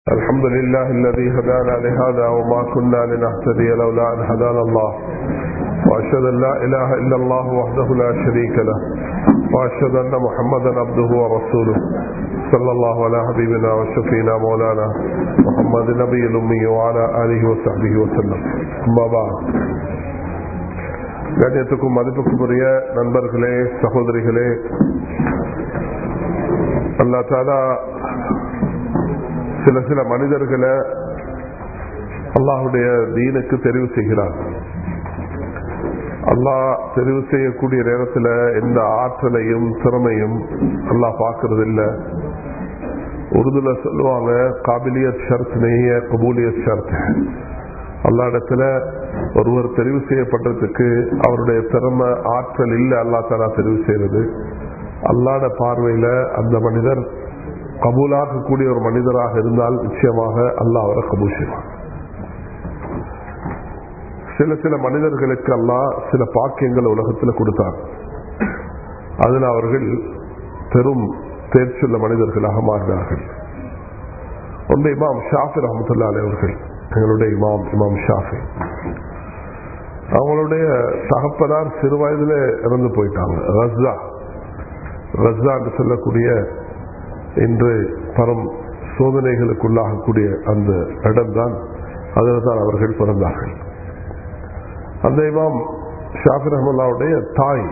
الحمد لله الذي هدانا لهذا وما كنا لنهتدي لولا أن هدانا الله وأشهد أن لا إله إلا الله وحده لا شريك له وأشهد أن محمدا عبده ورسوله صلى الله على حبيبنا وشفينا مولانا محمد النبي الأمي وعلى آله وصحبه وسلم أما بعد கண்ணியத்துக்கும் மதிப்புக்குரிய நண்பர்களே சகோதரிகளே அல்லா தாலா சில சில மனிதர்களை அல்லாஹுடைய தீனுக்கு தெரிவு செய்கிறார் அல்லாஹ் தெரிவு செய்யக்கூடிய நேரத்தில் எந்த ஆற்றலையும் திறமையும் அல்லாஹ் பார்க்கறது இல்லை உருதுல சொல்லுவாங்க காபிலியத் ஷர்த் நெய்ய கபூலியத் ஷர்த் அல்லா இடத்துல ஒருவர் தெரிவு செய்யப்பட்டதுக்கு அவருடைய திறமை ஆற்றல் இல்லை அல்லா தாலா தெரிவு செய்யறது அல்லாட பார்வையில அந்த மனிதர் கபூலாக்கக்கூடிய ஒரு மனிதராக இருந்தால் நிச்சயமாக அல்லாஹ் அவரை கபூல் செய்வார் சில சில மனிதர்களுக்கு அல்லாஹ் சில பாக்கியங்கள் உலகத்தில் கொடுத்தார் அதில் அவர்கள் பெரும் தேர்ச்சுள்ள மனிதர்களாக மாறினார்கள் ஒன்று இமாம் ஷாஃபி ரஹமத்துல்லா அவர்கள் எங்களுடைய இமாம் இமாம் ஷாஃபி அவங்களுடைய தகப்பனார் சிறு வயதில் இறந்து போயிட்டாங்க ரஸ்ஸா ரஸ்ஸா என்று சொல்லக்கூடிய இன்று பரம் சோதனைகளுக்குள்ளாகக்கூடிய அந்த இடம்தான் அதில் தான் அவர்கள் பிறந்தார்கள் அந்த இமாம் ஷாஃபி ரஹமுல்லாவுடைய தாய்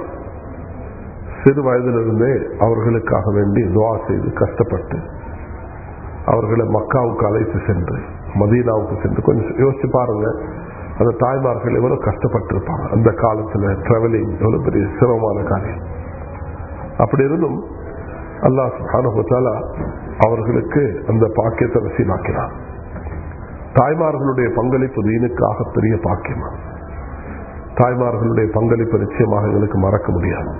சிறு வயதிலிருந்தே அவர்களுக்காக வேண்டி துவா செய்து கஷ்டப்பட்டு அவர்களை மக்காவுக்கு அழைத்து சென்று மதீனாவுக்கு சென்று கொஞ்சம் யோசிச்சு பாருங்க அந்த தாய்மார்கள் எவ்வளவு கஷ்டப்பட்டிருப்பாங்க அந்த காலத்துல டிராவலிங் எவ்வளவு பெரிய சிரமமான காரியம் அப்படி இருந்தும் அல்லாஹ் சுபானுபத்தாலா அவர்களுக்கு அந்த பாக்கியத்தை நசீமாக்கினார் தாய்மார்களுடைய பங்களிப்பு தீனுக்காக பெரிய பாக்கியமா தாய்மார்களுடைய பங்களிப்பு நிச்சயமாக எங்களுக்கு மறக்க முடியாது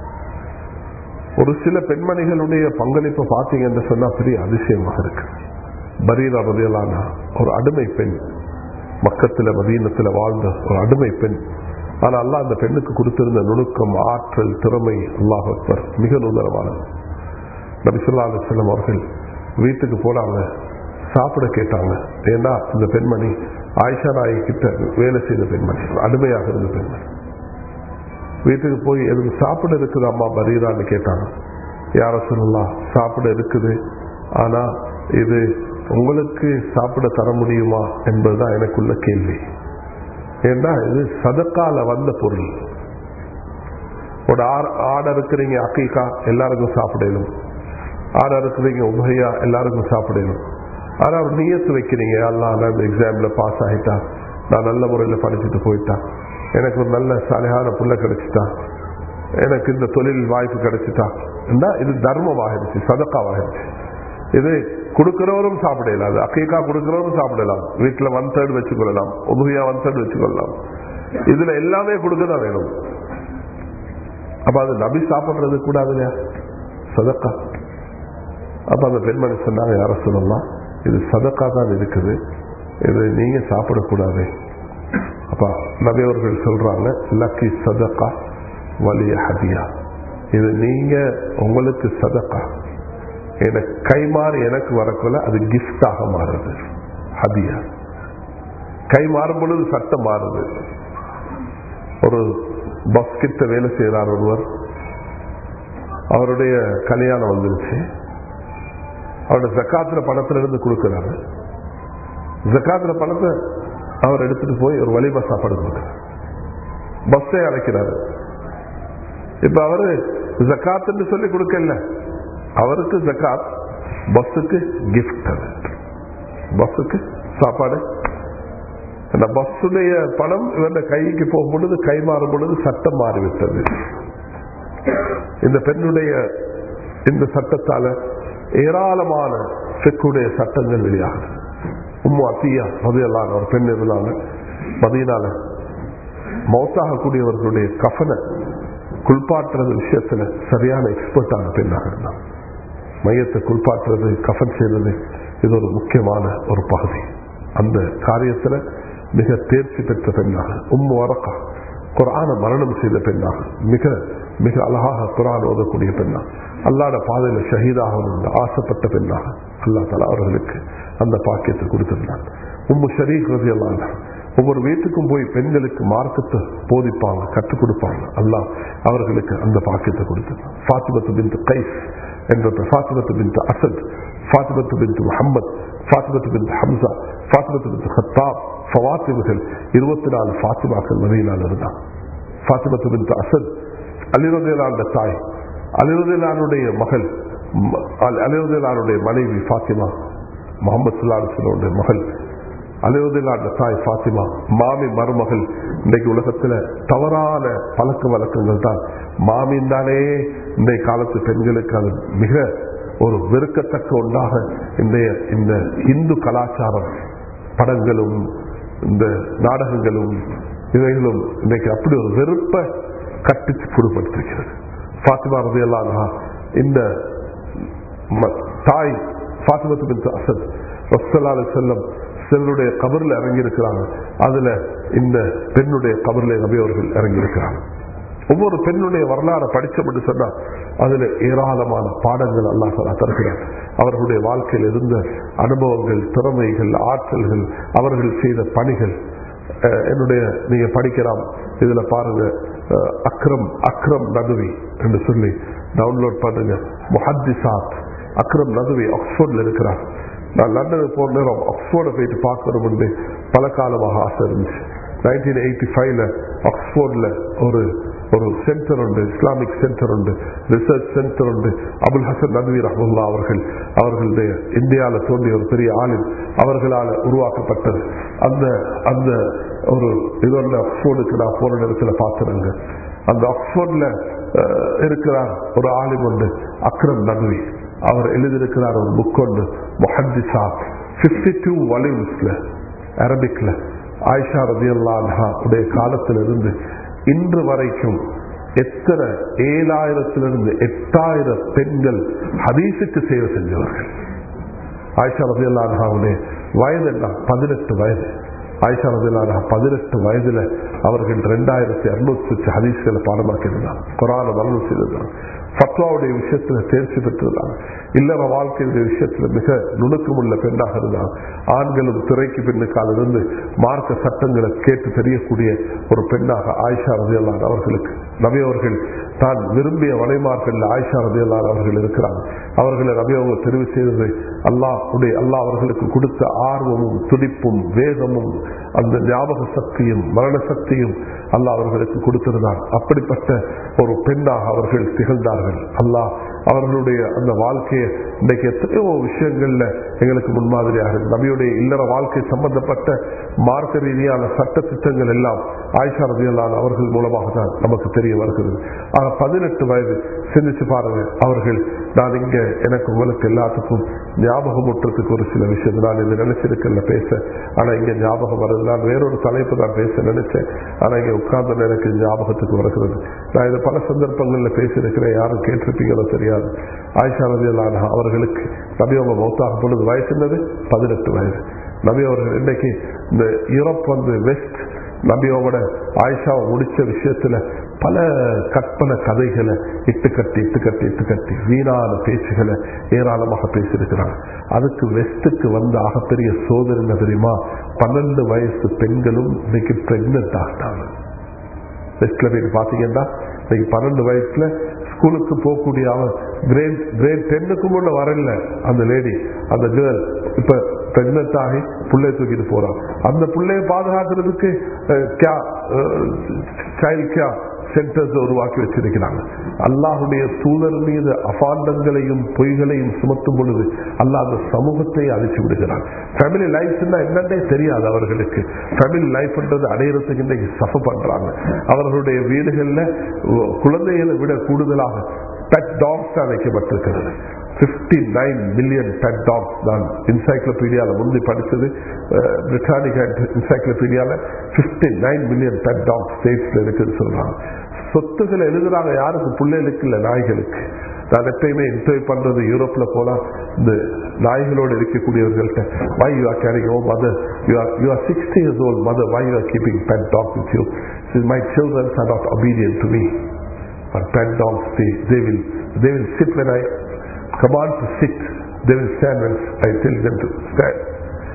ஒரு சில பெண்மணிகளுடைய பங்களிப்பை பார்த்தீங்க என்று சொன்னா பெரிய அதிசயமாக இருக்கு பரீரா பதிலான ஒரு அடிமை பெண் மக்கத்துல மதீனத்தில் வாழ்ந்த ஒரு அடிமை பெண் ஆனா அல்லா அந்த பெண்ணுக்கு கொடுத்திருந்த நுணுக்கம் ஆற்றல் திறமை அல்லாஹ் அக்பர் மிக நூதனமானது நபிசுல்லா அலுவலம் அவர்கள் வீட்டுக்கு போனாங்க சாப்பிட கேட்டாங்க ஏன்னா இந்த பெண்மணி ஆயிஷா நாயி கிட்ட வேலை செய்த பெண்மணி அடிமையாக இருந்த பெண்மணி வீட்டுக்கு போய் எதுக்கு சாப்பிட இருக்குது அம்மா பரீரான்னு கேட்டாங்க யார சொல்லலாம் சாப்பிட இருக்குது ஆனா இது உங்களுக்கு சாப்பிட தர முடியுமா என்பதுதான் எனக்குள்ள கேள்வி ஏன்னா இது சதக்கால வந்த பொருள் ஒரு ஆடை இருக்கிறீங்க அக்கீக்கா எல்லாருக்கும் சாப்பிடணும் ஆடை இருக்கிறீங்க உபையா எல்லாருக்கும் சாப்பிடணும் ஆனா அவர் நீயத்து வைக்கிறீங்க எல்லாம் அந்த எக்ஸாம்ல பாஸ் ஆகிட்டா நான் நல்ல முறையில் படிச்சுட்டு போயிட்டான் எனக்கு ஒரு நல்ல சாலையான புள்ள கிடைச்சிட்டா எனக்கு இந்த தொழில் வாய்ப்பு கிடைச்சிட்டா இது தர்மம் ஆகிடுச்சு சதக்காவாகிடுச்சு இது கொடுக்கிறவரும் சாப்பிடலாம் அது அக்கீக்கா கொடுக்கிறவரும் சாப்பிடலாம் வீட்டுல ஒன் தேர்ட் வச்சுக்கொள்ளலாம் உபகையா ஒன் தேர்ட் வச்சுக்கொள்ளலாம் இதுல எல்லாமே கொடுக்கதான் வேணும் அப்ப அது நபி சாப்பிடுறது கூடாது இல்லையா சதக்கா அப்ப அந்த பெண்மணி சொன்னாங்க யார சொல்லலாம் இது சதக்கா தான் இருக்குது இது நீங்க சாப்பிடக்கூடாது அப்ப நபி அவர்கள் சொல்றாங்க லக்கி சதக்கா வலிய ஹதியா இது நீங்க உங்களுக்கு சதக்கா எனக்கு கை மாறி எனக்கு வரக்குள்ள அது கிஃப்டாக மாறுது ஹதியா கை மாறும் பொழுது சட்டம் மாறுது ஒரு பஸ் கிட்ட வேலை செய்கிறார் ஒருவர் அவருடைய கல்யாணம் வந்துருச்சு அவருடைய ஜக்காத்துல பணத்துல இருந்து கொடுக்கிறாரு ஜக்காத்துல பணத்தை அவர் எடுத்துட்டு போய் ஒரு வழிபா சாப்பாடு கொடுக்கிறார் பஸ்ஸை அழைக்கிறாரு இப்ப அவரு ஜக்காத்துன்னு சொல்லி கொடுக்கல அவருக்கு ஜக்காத் பஸ்ஸுக்கு கிஃப்ட் அது பஸ்ஸுக்கு சாப்பாடு அந்த பஸ்ஸுடைய பணம் இவருடைய கைக்கு போகும் பொழுது கை மாறும் பொழுது சட்டம் மாறிவிட்டது இந்த பெண்ணுடைய இந்த சட்டத்தால ஏராளமான செக்குடைய சட்டங்கள் வெளியாகுது உம்மு அத்தியா மதியலான ஒரு பெண் இருந்தாங்க மதியனால மௌத்தாகக்கூடியவர்களுடைய கஃனை குளிப்பாட்டுறது விஷயத்துல சரியான எக்ஸ்பர்ட்டான பெண்ணாக இருந்தாங்க மையத்தை குளிப்பாட்டுறது கஃபன் செய்யறது இது ஒரு முக்கியமான ஒரு பகுதி அந்த காரியத்துல மிக தேர்ச்சி பெற்ற பெண்ணாக உம்மு வரக்கா குரான மரணம் செய்த பெண்ணாக மிக மிக அழகாக குரான் ஓதக்கூடிய பெண்ணாக அல்லாட பாதையில ஷஹீதாக ஆசைப்பட்ட பெண்ணாக அல்லா தலா அவர்களுக்கு அந்த பாக்கியத்தை கொடுத்திருந்தான் உம்மு ஷரீக் ரதி ஒவ்வொரு வீட்டுக்கும் போய் பெண்களுக்கு மார்க்கத்தை போதிப்பாங்க கற்றுக் கொடுப்பாங்க அல்லாஹ் அவர்களுக்கு அந்த பாக்கியத்தை கொடுத்திருந்தான் ஃபாத்திமத்து பின் கைஸ் என்ற ஃபாத்திமத்து பின் அசத் ஃபாத்திமத்து பின் முகமது ஃபாத்திமத்து பின் ஹம்சா ஃபாத்திமத்து பின் ஹத்தாப் ஃபவாத்திமுகள் இருபத்தி நாலு ஃபாத்திமாக்கள் மதியினால் இருந்தான் ஃபாத்திமத்து பின் அசத் அலிரதேலான தாய் அலிரதேலானுடைய மகள் அலிரதேலானுடைய மனைவி ஃபாத்திமா முகமது சுல்லாசனுடைய மகள் அலிரதேலான தாய் ஃபாத்திமா மாமி மருமகள் இன்னைக்கு உலகத்துல தவறான பழக்க வழக்கங்கள் தான் மாமின் தானே இன்றைய காலத்து பெண்களுக்கு அது மிக ஒரு வெறுக்கத்தக்க ஒன்றாக இன்றைய இந்த இந்து கலாச்சாரம் படங்களும் இந்த நாடகங்களும் இவைகளும் இன்னைக்கு அப்படி ஒரு வெறுப்பை கட்டிச்சு புடுபடுத்திருக்கிறது பாத்திமா ரதியெல்லாம் இந்த தாய் பாத்திமத்து பின் அசத் ரசல்லாலு செல்லம் சிலருடைய கபர்ல இறங்கி இருக்கிறாங்க அதுல இந்த பெண்ணுடைய கபர்ல நபி அவர்கள் இறங்கி இருக்கிறாங்க ஒவ்வொரு பெண்ணுடைய வரலாறு படிச்சோம் என்று சொன்னா அதுல ஏராளமான பாடங்கள் அல்லாஹ் தருகிறார் அவர்களுடைய வாழ்க்கையில் இருந்த அனுபவங்கள் திறமைகள் ஆற்றல்கள் அவர்கள் செய்த பணிகள் என்னுடைய நீங்க படிக்கலாம் இதுல பாருங்க அக்ரம் அக்ரம் நதுவி என்று சொல்லி டவுன்லோட் பண்ணுங்க முஹத்திசாத் அக்ரம் நதுவி ஆக்ஸ்போர்ட்ல இருக்கிறார் நான் லண்டனுக்கு போன நேரம் ஆக்ஸ்போர்டை போயிட்டு பார்க்கணும் பல காலமாக ஆசை இருந்துச்சு நைன்டீன் எயிட்டி ஃபைவ்ல ஆக்ஸ்போர்ட்ல ஒரு ஒரு சென்டர் உண்டு இஸ்லாமிக் சென்டர் உண்டு ரிசர்ச் சென்டர் உண்டு அபுல் ஹசன் நதுவி ரஹமுல்லா அவர்கள் அவர்களுடைய இந்தியாவில் தோன்றிய ஒரு பெரிய ஆளில் அவர்களால் உருவாக்கப்பட்டது அந்த அந்த ஒரு இதோட ஆக்ஸ்போர்டுக்கு நான் போன நேரத்தில் பார்த்துருங்க அந்த ஆக்ஸ்போர்ட்ல இருக்கிறார் ஒரு ஆலிம் உண்டு அக்ரம் நதுவி அவர் எழுதியிருக்கிறார் ஒரு புக் ஒன்று மொஹந்திசா பிப்டி டூ வலிம்ஸ்ல அரபிக்ல ஆயிஷா ரதியல்லா உடைய காலத்திலிருந்து இன்று வரைக்கும் எத்தனை ஏழாயிரத்திலிருந்து எட்டாயிரம் பெண்கள் ஹதீஸுக்கு சேவை செஞ்சவர்கள் ஆயிஷா ரதியல்லாவுடைய வயது என்ன பதினெட்டு வயது ஆயிஷா ரதியல்லா பதினெட்டு வயதுல அவர்கள் ரெண்டாயிரத்தி அறுநூத்தி வச்சு ஹதீஸ்களை பாடமாக்கி இருந்தாங்க குரான மரணம் செய்திருந்தாங்க ஃபத்வாவுடைய விஷயத்துல தேர்ச்சி பெற்றிருந்தாங்க இல்லற வாழ்க்கையுடைய விஷயத்துல மிக நுணுக்கமுள்ள பெண்ணாக இருந்தாங்க ஆண்களும் திரைக்கு பின்னுக்கால் இருந்து மார்க்க சட்டங்களை கேட்டு தெரியக்கூடிய ஒரு பெண்ணாக ஆயிஷா ரதியல்லான் அவர்களுக்கு நபி அவர்கள் தான் விரும்பிய வலைமார்கள் ஆயிஷா ரதியல்லான் அவர்கள் இருக்கிறாங்க அவர்களை நபி அவங்க தெரிவு செய்தது அல்லாஹ் உடைய அல்லாஹ் அவர்களுக்கு கொடுத்த ஆர்வமும் துடிப்பும் வேகமும் அந்த ஞாபக சக்தியும் மரண சக்தியும் அல்லாஹ் அவர்களுக்கு கொடுத்திருந்தார் அப்படிப்பட்ட ஒரு பெண்ணாக அவர்கள் திகழ்ந்தார்கள் அல்லாஹ் அவர்களுடைய அந்த வாழ்க்கையை இன்னைக்கு எத்தனையோ விஷயங்கள்ல எங்களுக்கு முன்மாதிரியாக இருக்கு நபியுடைய இல்லற வாழ்க்கை சம்பந்தப்பட்ட மார்க்க ரீதியான சட்ட திட்டங்கள் எல்லாம் ஆயிஷா ரதியல்லான் அவர்கள் மூலமாக தான் நமக்கு தெரிய வருகிறது ஆக பதினெட்டு வயது சிந்திச்சு பாருங்க அவர்கள் நான் இங்க எனக்கு உங்களுக்கு எல்லாத்துக்கும் ஞாபகம் ஊட்டுறதுக்கு ஒரு சில விஷயம் நான் இது நினைச்சிருக்கல பேச ஆனா இங்க ஞாபகம் வருது நான் வேறொரு தலைப்பு தான் பேச நினைச்சேன் ஆனா இங்க உட்கார்ந்த எனக்கு ஞாபகத்துக்கு வருகிறது நான் இதை பல சந்தர்ப்பங்கள்ல பேசியிருக்கிறேன் யாரும் கேட்டிருப்பீங்களோ தெரியாது ஆயிஷா ரதியல்லான அவர்களுக்கு நபி அவங்க மௌத்தாக பொழுது வயசு என்னது பதினெட்டு வயது நபி அவர்கள் இன்னைக்கு இந்த யூரோப் வந்து வெஸ்ட் நபியோட ஆயிஷாவை முடிச்ச விஷயத்துல பல கற்பனை கதைகளை இட்டு கட்டி இட்டு கட்டி இட்டு கட்டி வீணான பேச்சுகளை ஏராளமாக பேசியிருக்கிறாங்க அதுக்கு வெஸ்ட்டுக்கு வந்த ஆகப்பெரிய சோதனை என்ன தெரியுமா பன்னெண்டு வயசு பெண்களும் இன்னைக்கு பிரெக்னென்ட் ஆகிட்டாங்க வெஸ்ட்ல போயிட்டு பாத்தீங்கன்னா இன்னைக்கு பன்னெண்டு வயசுல ஸ்கூலுக்கு போகக்கூடிய அவன் கிரேட் கிரேட் டென்னுக்கு முன்ன வரல அந்த லேடி அந்த கேர்ள் இப்ப பிரெக்னென்ட் ஆகி பிள்ளைய தூக்கிட்டு போறான் அந்த பிள்ளைய பாதுகாக்கிறதுக்கு சைல்ட் கேர் சென்டர்ஸ் உருவாக்கி வச்சிருக்கிறாங்க அல்லாஹுடைய தூதர் மீது அபாண்டங்களையும் பொய்களையும் சுமத்தும் பொழுது அல்லாஹ் அந்த சமூகத்தை அழிச்சு விடுகிறான் ஃபேமிலி லைஃப் என்னன்னே தெரியாது அவர்களுக்கு ஃபேமிலி லைஃப்ன்றது அடையிறதுக்கு இன்றைக்கு சஃப பண்றாங்க அவர்களுடைய வீடுகள்ல குழந்தைகளை விட கூடுதலாக பெட் டாக்ஸ் தான் வைக்கப்பட்டிருக்கிறது fifty nine million pet dogs தான் என்சைக்ளோபீடியால முந்தி படிச்சது பிரிட்டானிக் என்சைக்ளோபீடியால fifty nine million pet dogs ஸ்டேட்ஸ்ல இருக்குன்னு சொல்றாங்க சொத்துக்களை எழுதுறாங்க யாருக்கு பிள்ளைகளுக்கு இல்ல நாய்களுக்கு நான் எப்பயுமே இன்டர்வியூ பண்றது யூரோப்ல போனா இந்த நாய்களோடு இருக்கக்கூடியவர்கள்ட்ட why you are caring O mother you are you are sixty years old mother why you are keeping pet dog with you my childrens are not obedient to me But pet dogs, they, they will they will sit when I command to sit. They will stand when I tell them to stand.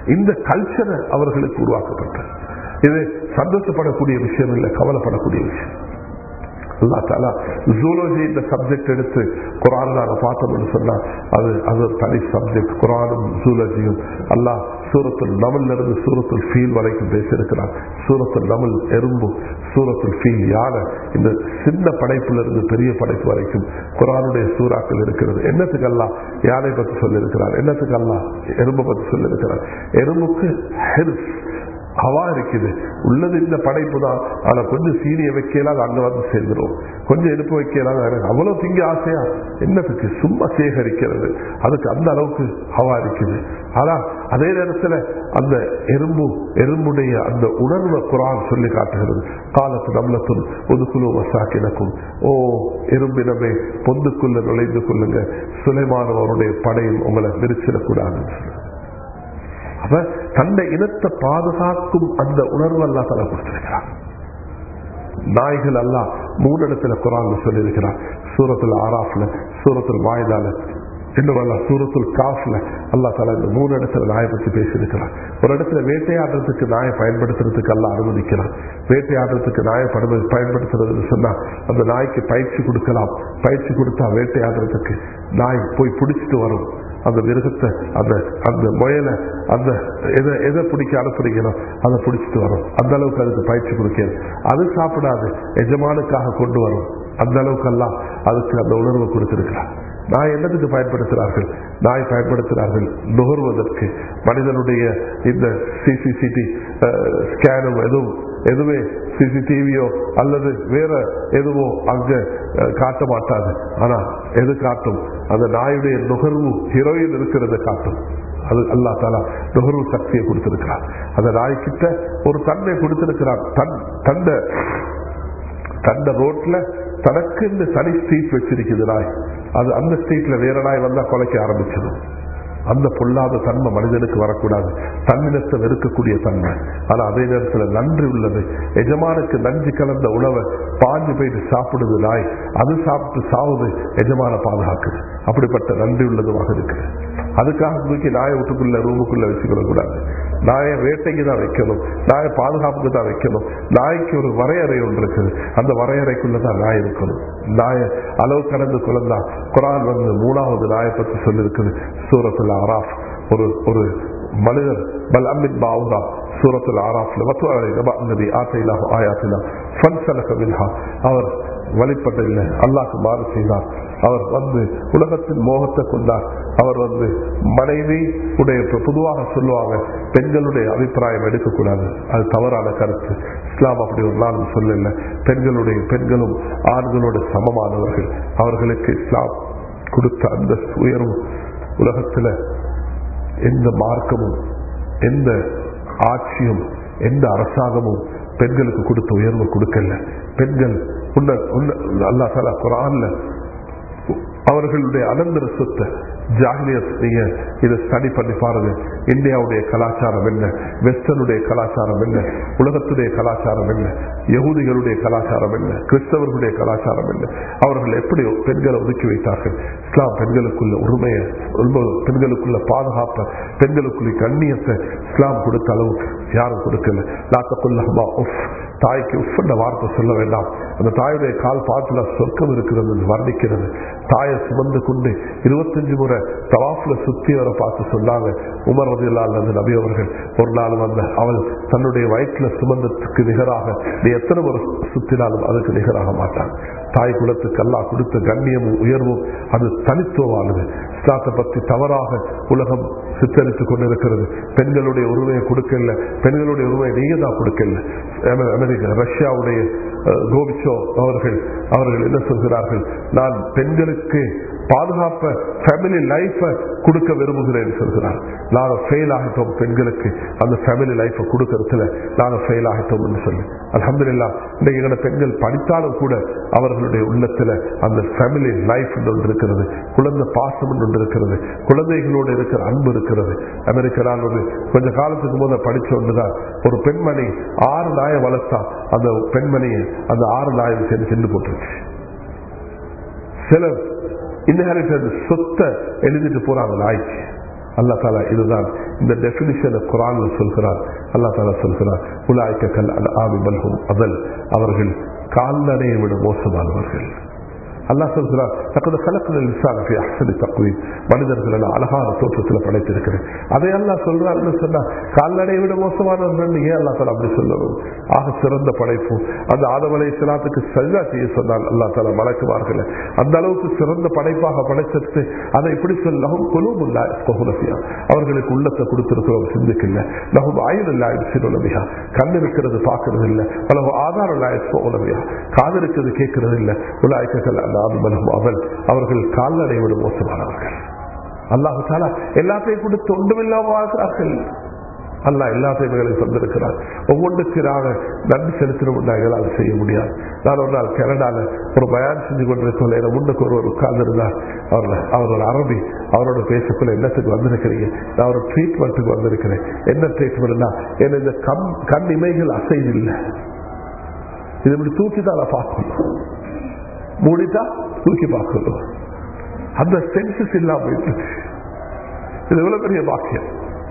இந்த கல்ச்சரை அவர்களுக்கு உருவாக்கப்பட்டது இது சந்தோஷப்படக்கூடிய விஷயம் இல்லை கவலைப்படக்கூடிய விஷயம் அல்லா தாலா ஜூலோஜி இந்த சப்ஜெக்ட் எடுத்து குரான் நாங்கள் பார்த்தோம்னு சொன்னா அது அது ஒரு தனி சப்ஜெக்ட் குரானும் ஜூலோஜியும் அல்லாஹ் சூரத்துல் நமல்ல இருந்து சூரத்துல் ஃபீல் வரைக்கும் பேசியிருக்கிறார் சூரத்துல் நமல் எறும்பு சூரத்துல் ஃபீல் யானை இந்த சின்ன படைப்புல இருந்து பெரிய படைப்பு வரைக்கும் குரானுடைய சூறாக்கள் இருக்கிறது என்னத்துக்கு அல்லா யானை பத்தி சொல்லியிருக்கிறார் என்னத்துக்கு அல்லா எறும்பை பத்தி சொல்லியிருக்கிறார் எறும்புக்கு ஹெல்ப் ஹவா இருக்குது உள்ளது இந்த படைப்பு தான் ஆனா கொஞ்சம் சீனிய வைக்கலாம் அங்க வந்து சேர்ந்துடும் கொஞ்சம் எடுப்பு வைக்கலாம் எனக்கு அவ்வளவு திங்க ஆசையா என்னத்துக்கு சும்மா சேகரிக்கிறது அதுக்கு அந்த அளவுக்கு ஹவா இருக்குது ஆனா அதே நேரத்துல அந்த எறும்பு எறும்புடைய அந்த உணர்வை குரான் சொல்லி காட்டுகிறது காலத்து நம்மளத்தும் ஒதுக்குழு வசாக்கினக்கும் ஓ எறும்பினமே பொந்துக்குள்ள நுழைந்து கொள்ளுங்க சுலைமானவருடைய படையும் உங்களை விரிச்சிடக்கூடாதுன்னு சொல்லுங்க அப்ப தன்னை இனத்தை பாதுகாக்கும் அந்த உணர்வு அல்லா தலை கொடுத்திருக்கிறார் நாய்கள் எல்லாம் மூணு இடத்துல குரான் சொல்லியிருக்கிறார் சூரத்தில் ஆராஃப்ல சூரத்தில் வாய்தால இன்னும் அல்ல சூரத்துல் காஃப்ல அல்லா தலா இந்த மூணு இடத்துல நாயை பத்தி பேசியிருக்கிறார் ஒரு இடத்துல வேட்டையாடுறதுக்கு நாயை பயன்படுத்துறதுக்கு எல்லாம் அனுமதிக்கிறார் வேட்டையாடுறதுக்கு நாயை பயன்படுத்துறதுன்னு சொன்னா அந்த நாய்க்கு பயிற்சி கொடுக்கலாம் பயிற்சி கொடுத்தா வேட்டையாடுறதுக்கு நாய் போய் பிடிச்சிட்டு வரும் அந்த மிருகத்தை அந்த அந்த முயலை அந்த எதை எதை பிடிக்க அனுப்புறீங்களோ அதை பிடிச்சிட்டு வரும் அந்த அளவுக்கு அதுக்கு பயிற்சி கொடுக்கிறது அது சாப்பிடாது எஜமானுக்காக கொண்டு வரும் அந்த அளவுக்கு எல்லாம் அதுக்கு அந்த உணர்வை கொடுத்திருக்கிறார் நாய் என்னத்துக்கு பயன்படுத்துகிறார்கள் நாய் பயன்படுத்துகிறார்கள் நுகர்வதற்கு மனிதனுடைய இந்த சிசிசிடி ஸ்கேனும் எதுவும் எதுவுமே சிசிடிவியோ அல்லது வேற எதுவோ அங்க காட்ட மாட்டாது ஆனா எது காட்டும் அந்த நாயுடைய நுகர்வு ஹீரோயின் இருக்கிறத காட்டும் அது அல்லா தாலா நுகர்வு சக்தியை கொடுத்திருக்கிறார் அந்த நாய்கிட்ட ஒரு தன்மை கொடுத்திருக்கிறார் தன் தந்த தந்த ரோட்ல தனக்கு இந்த தனி ஸ்ட்ரீட் வச்சிருக்குது நாய் அது அந்த ஸ்ட்ரீட்ல வேற நாய் வந்தா கொலைக்க ஆரம்பிச்சிடும் அந்த பொல்லாத தன்மை மனிதனுக்கு வரக்கூடாது தன்னிடத்தை வெறுக்கக்கூடிய தன்மை ஆனா அதே நேரத்தில் நன்றி உள்ளது எஜமானுக்கு நஞ்சு கலந்த உணவை பாஞ்சு போயிட்டு சாப்பிடுது நாய் அது சாப்பிட்டு சாவுது எஜமான பாதுகாக்குது அப்படிப்பட்ட நன்றி உள்ளதுமாக இருக்குது அதுக்காக தூக்கி நாயை வீட்டுக்குள்ள ரூமுக்குள்ள வச்சுக்கிற கூடாது நாயை வேட்டைக்கு தான் வைக்கணும் நாயை பாதுகாப்புக்கு தான் வைக்கணும் நாய்க்கு ஒரு வரையறை ஒன்று இருக்குது அந்த வரையறைக்குள்ள தான் நாய் இருக்கணும் நாயை அளவு கடந்து குழந்தா குரான் வந்து மூணாவது நாயை பற்றி சொல்லியிருக்குது சூரத்தில் ஆராஃப் ஒரு ஒரு மனிதர் பல் அமின் பாவுதா சூரத்தில் ஆராஃப்ல வத்துவாரி ஆத்தையிலா ஆயாத்திலா ஃபன் சலக மின்ஹா அவர் வழிபட்ட இல்லை அல்லாக்கு மாறு செய்தார் அவர் வந்து உலகத்தின் மோகத்தை கொண்டார் அவர் வந்து மனைவி உடைய பொதுவாக சொல்லுவாங்க பெண்களுடைய அபிப்பிராயம் எடுக்கக்கூடாது அது தவறான கருத்து இஸ்லாம் அப்படி ஒரு நாள் சொல்லல பெண்களுடைய பெண்களும் ஆண்களோட சமமானவர்கள் அவர்களுக்கு இஸ்லாம் கொடுத்த அந்த உயர்வு உலகத்துல எந்த மார்க்கமும் எந்த ஆட்சியும் எந்த அரசாங்கமும் பெண்களுக்கு கொடுத்த உயர்வு கொடுக்கல பெண்கள் உன்ன அல்லா தலா குரான்ல அவர்களுடைய அனந்தர சொத்தை ஜாகிலியத் நீங்க இதை ஸ்டடி பண்ணி பாருங்க இந்தியாவுடைய கலாச்சாரம் என்ன வெஸ்டர்னுடைய கலாச்சாரம் என்ன உலகத்துடைய கலாச்சாரம் என்ன யகுதிகளுடைய கலாச்சாரம் என்ன கிறிஸ்தவர்களுடைய கலாச்சாரம் என்ன அவர்கள் எப்படி பெண்களை ஒதுக்கி வைத்தார்கள் இஸ்லாம் பெண்களுக்குள்ள உரிமையை பெண்களுக்குள்ள பாதுகாப்பை பெண்களுக்குள்ள கண்ணியத்தை இஸ்லாம் கொடுத்த அளவுக்கு யாரும் கொடுக்கல லாத்தக்குல்லஹமா உஃப் தாய்க்கு உஃப் என்ற வார்த்தை சொல்ல வேண்டாம் அந்த தாயுடைய கால் பாத்துல சொர்க்கம் இருக்கிறது என்று வர்ணிக்கிறது தாயை சுமந்து கொண்டு இருபத்தஞ்சு முறை தவாஃப்ல சுத்தி வர பார்த்து சொன்னாங்க உமர் ரதில்லா அல்லது நபி அவர்கள் ஒரு நாள் வந்த அவள் தன்னுடைய வயிற்றுல சுமந்தத்துக்கு நிகராக நீ எத்தனை முறை சுத்தினாலும் அதுக்கு நிகராக மாட்டான் தாய் குலத்துக்கு எல்லாம் கொடுத்த கண்ணியமும் உயர்வும் அது தனித்துவமானது இஸ்லாத்தை பற்றி தவறாக உலகம் சித்தரித்துக் கொண்டிருக்கிறது பெண்களுடைய உரிமையை கொடுக்கல பெண்களுடைய உரிமையை நீங்க தான் கொடுக்கல அமெரிக்கா ரஷ்யாவுடைய கோபிச்சோ அவர்கள் அவர்கள் என்ன சொல்கிறார்கள் நான் பெண்களுக்கு பாதுகாப்ப ஃபேமிலி லைஃப கொடுக்க விரும்புகிறேன் சொல்கிறார் நாங்க ஃபெயில் ஆகிட்டோம் பெண்களுக்கு அந்த ஃபேமிலி லைஃப கொடுக்கறதுல நாங்க ஃபெயில் ஆகிட்டோம் சொல்லி அலமதுல்லா இன்னைக்கு எங்களோட பெண்கள் படித்தாலும் கூட அவர்களுடைய உள்ளத்துல அந்த ஃபேமிலி லைஃப் ஒன்று இருக்கிறது குழந்தை பாசம் ஒன்று இருக்கிறது குழந்தைகளோடு இருக்கிற அன்பு இருக்கிறது அமெரிக்கனால் ஒரு கொஞ்ச காலத்துக்கு போது படிச்ச ஒன்றுதான் ஒரு பெண்மணி ஆறு நாயை வளர்த்தா அந்த பெண்மணியை அந்த ஆறு நாயை சேர்ந்து சென்று போட்டுருச்சு சிலர் இன்ஹெரிட்டன்ஸ் சொத்தை எழுதிட்டு போறாங்க நாய்க்கு அல்லா தாலா இதுதான் இந்த டெபினிஷனை குரான்ல சொல்கிறார் அல்லா தாலா சொல்கிறார் உலாய்க்க கல் அல் ஆமி மல்ஹும் அதல் அவர்கள் கால்நடையை விட மோசமானவர்கள் அல்லாஹ் சொல்கிறார் தக்கது கலக்குதல் விசாரணை அசலி தக்குவீம் மனிதர்கள் எல்லாம் அழகான தோற்றத்தில் படைத்திருக்கிறேன் அதை அல்லாஹ் சொல்றாருன்னு சொன்னா கால்நடையை விட மோசமானவர்கள் ஏன் அல்லா தாலா அப்படி சொல்லணும் ஆக சிறந்த படைப்பு அந்த ஆதவலை சிலாத்துக்கு சரிதா செய்ய சொன்னால் அல்லா தாலா மலக்குவார்கள் அந்த அளவுக்கு சிறந்த படைப்பாக படைச்சிட்டு அதை எப்படி சொல்லவும் குழுமுல்லா கொகுலசியா அவர்களுக்கு உள்ளத்தை கொடுத்திருக்கிறோம் சிந்திக்கல லகும் ஆயுள் இல்லா சிறுலமியா கண் இருக்கிறது பார்க்கறது இல்லை பல ஆதாரம் இல்லா உலமையா காது இருக்கிறது கேட்கறது இல்லை உலாய்க்கல் அவள் அவர்கள் கால்நடை விட மோசமானவர்கள் அல்லாஹு தாலா எல்லாத்தையும் கொடுத்து ஒன்றுமில்லாமல் வாழ்கிறார்கள் அல்லா எல்லாத்தையும் எங்களுக்கு தந்திருக்கிறார் ஒவ்வொன்றுக்கு நன்றி செலுத்தணும் எங்களால் செய்ய முடியாது நான் ஒரு நாள் கனடால ஒரு பயான் செஞ்சு கொண்டிருக்கோம் என முன்னுக்கு ஒருவர் உட்கார்ந்துருந்தார் அவர் அவர் ஒரு அரபி அவரோட பேசக்குள்ள என்னத்துக்கு வந்திருக்கிறீங்க நான் ஒரு ட்ரீட்மெண்ட்டுக்கு வந்திருக்கிறேன் என்ன ட்ரீட்மெண்ட்னா என்ன இந்த கம் கண் இமைகள் அசைதில்லை இது இப்படி தூக்கி தான் பார்க்கணும் மூடிட்டா தூக்கி பார்க்கணும் அந்த சென்சஸ் இல்லாம போயிட்டு இது எவ்வளவு பெரிய பாக்கியம்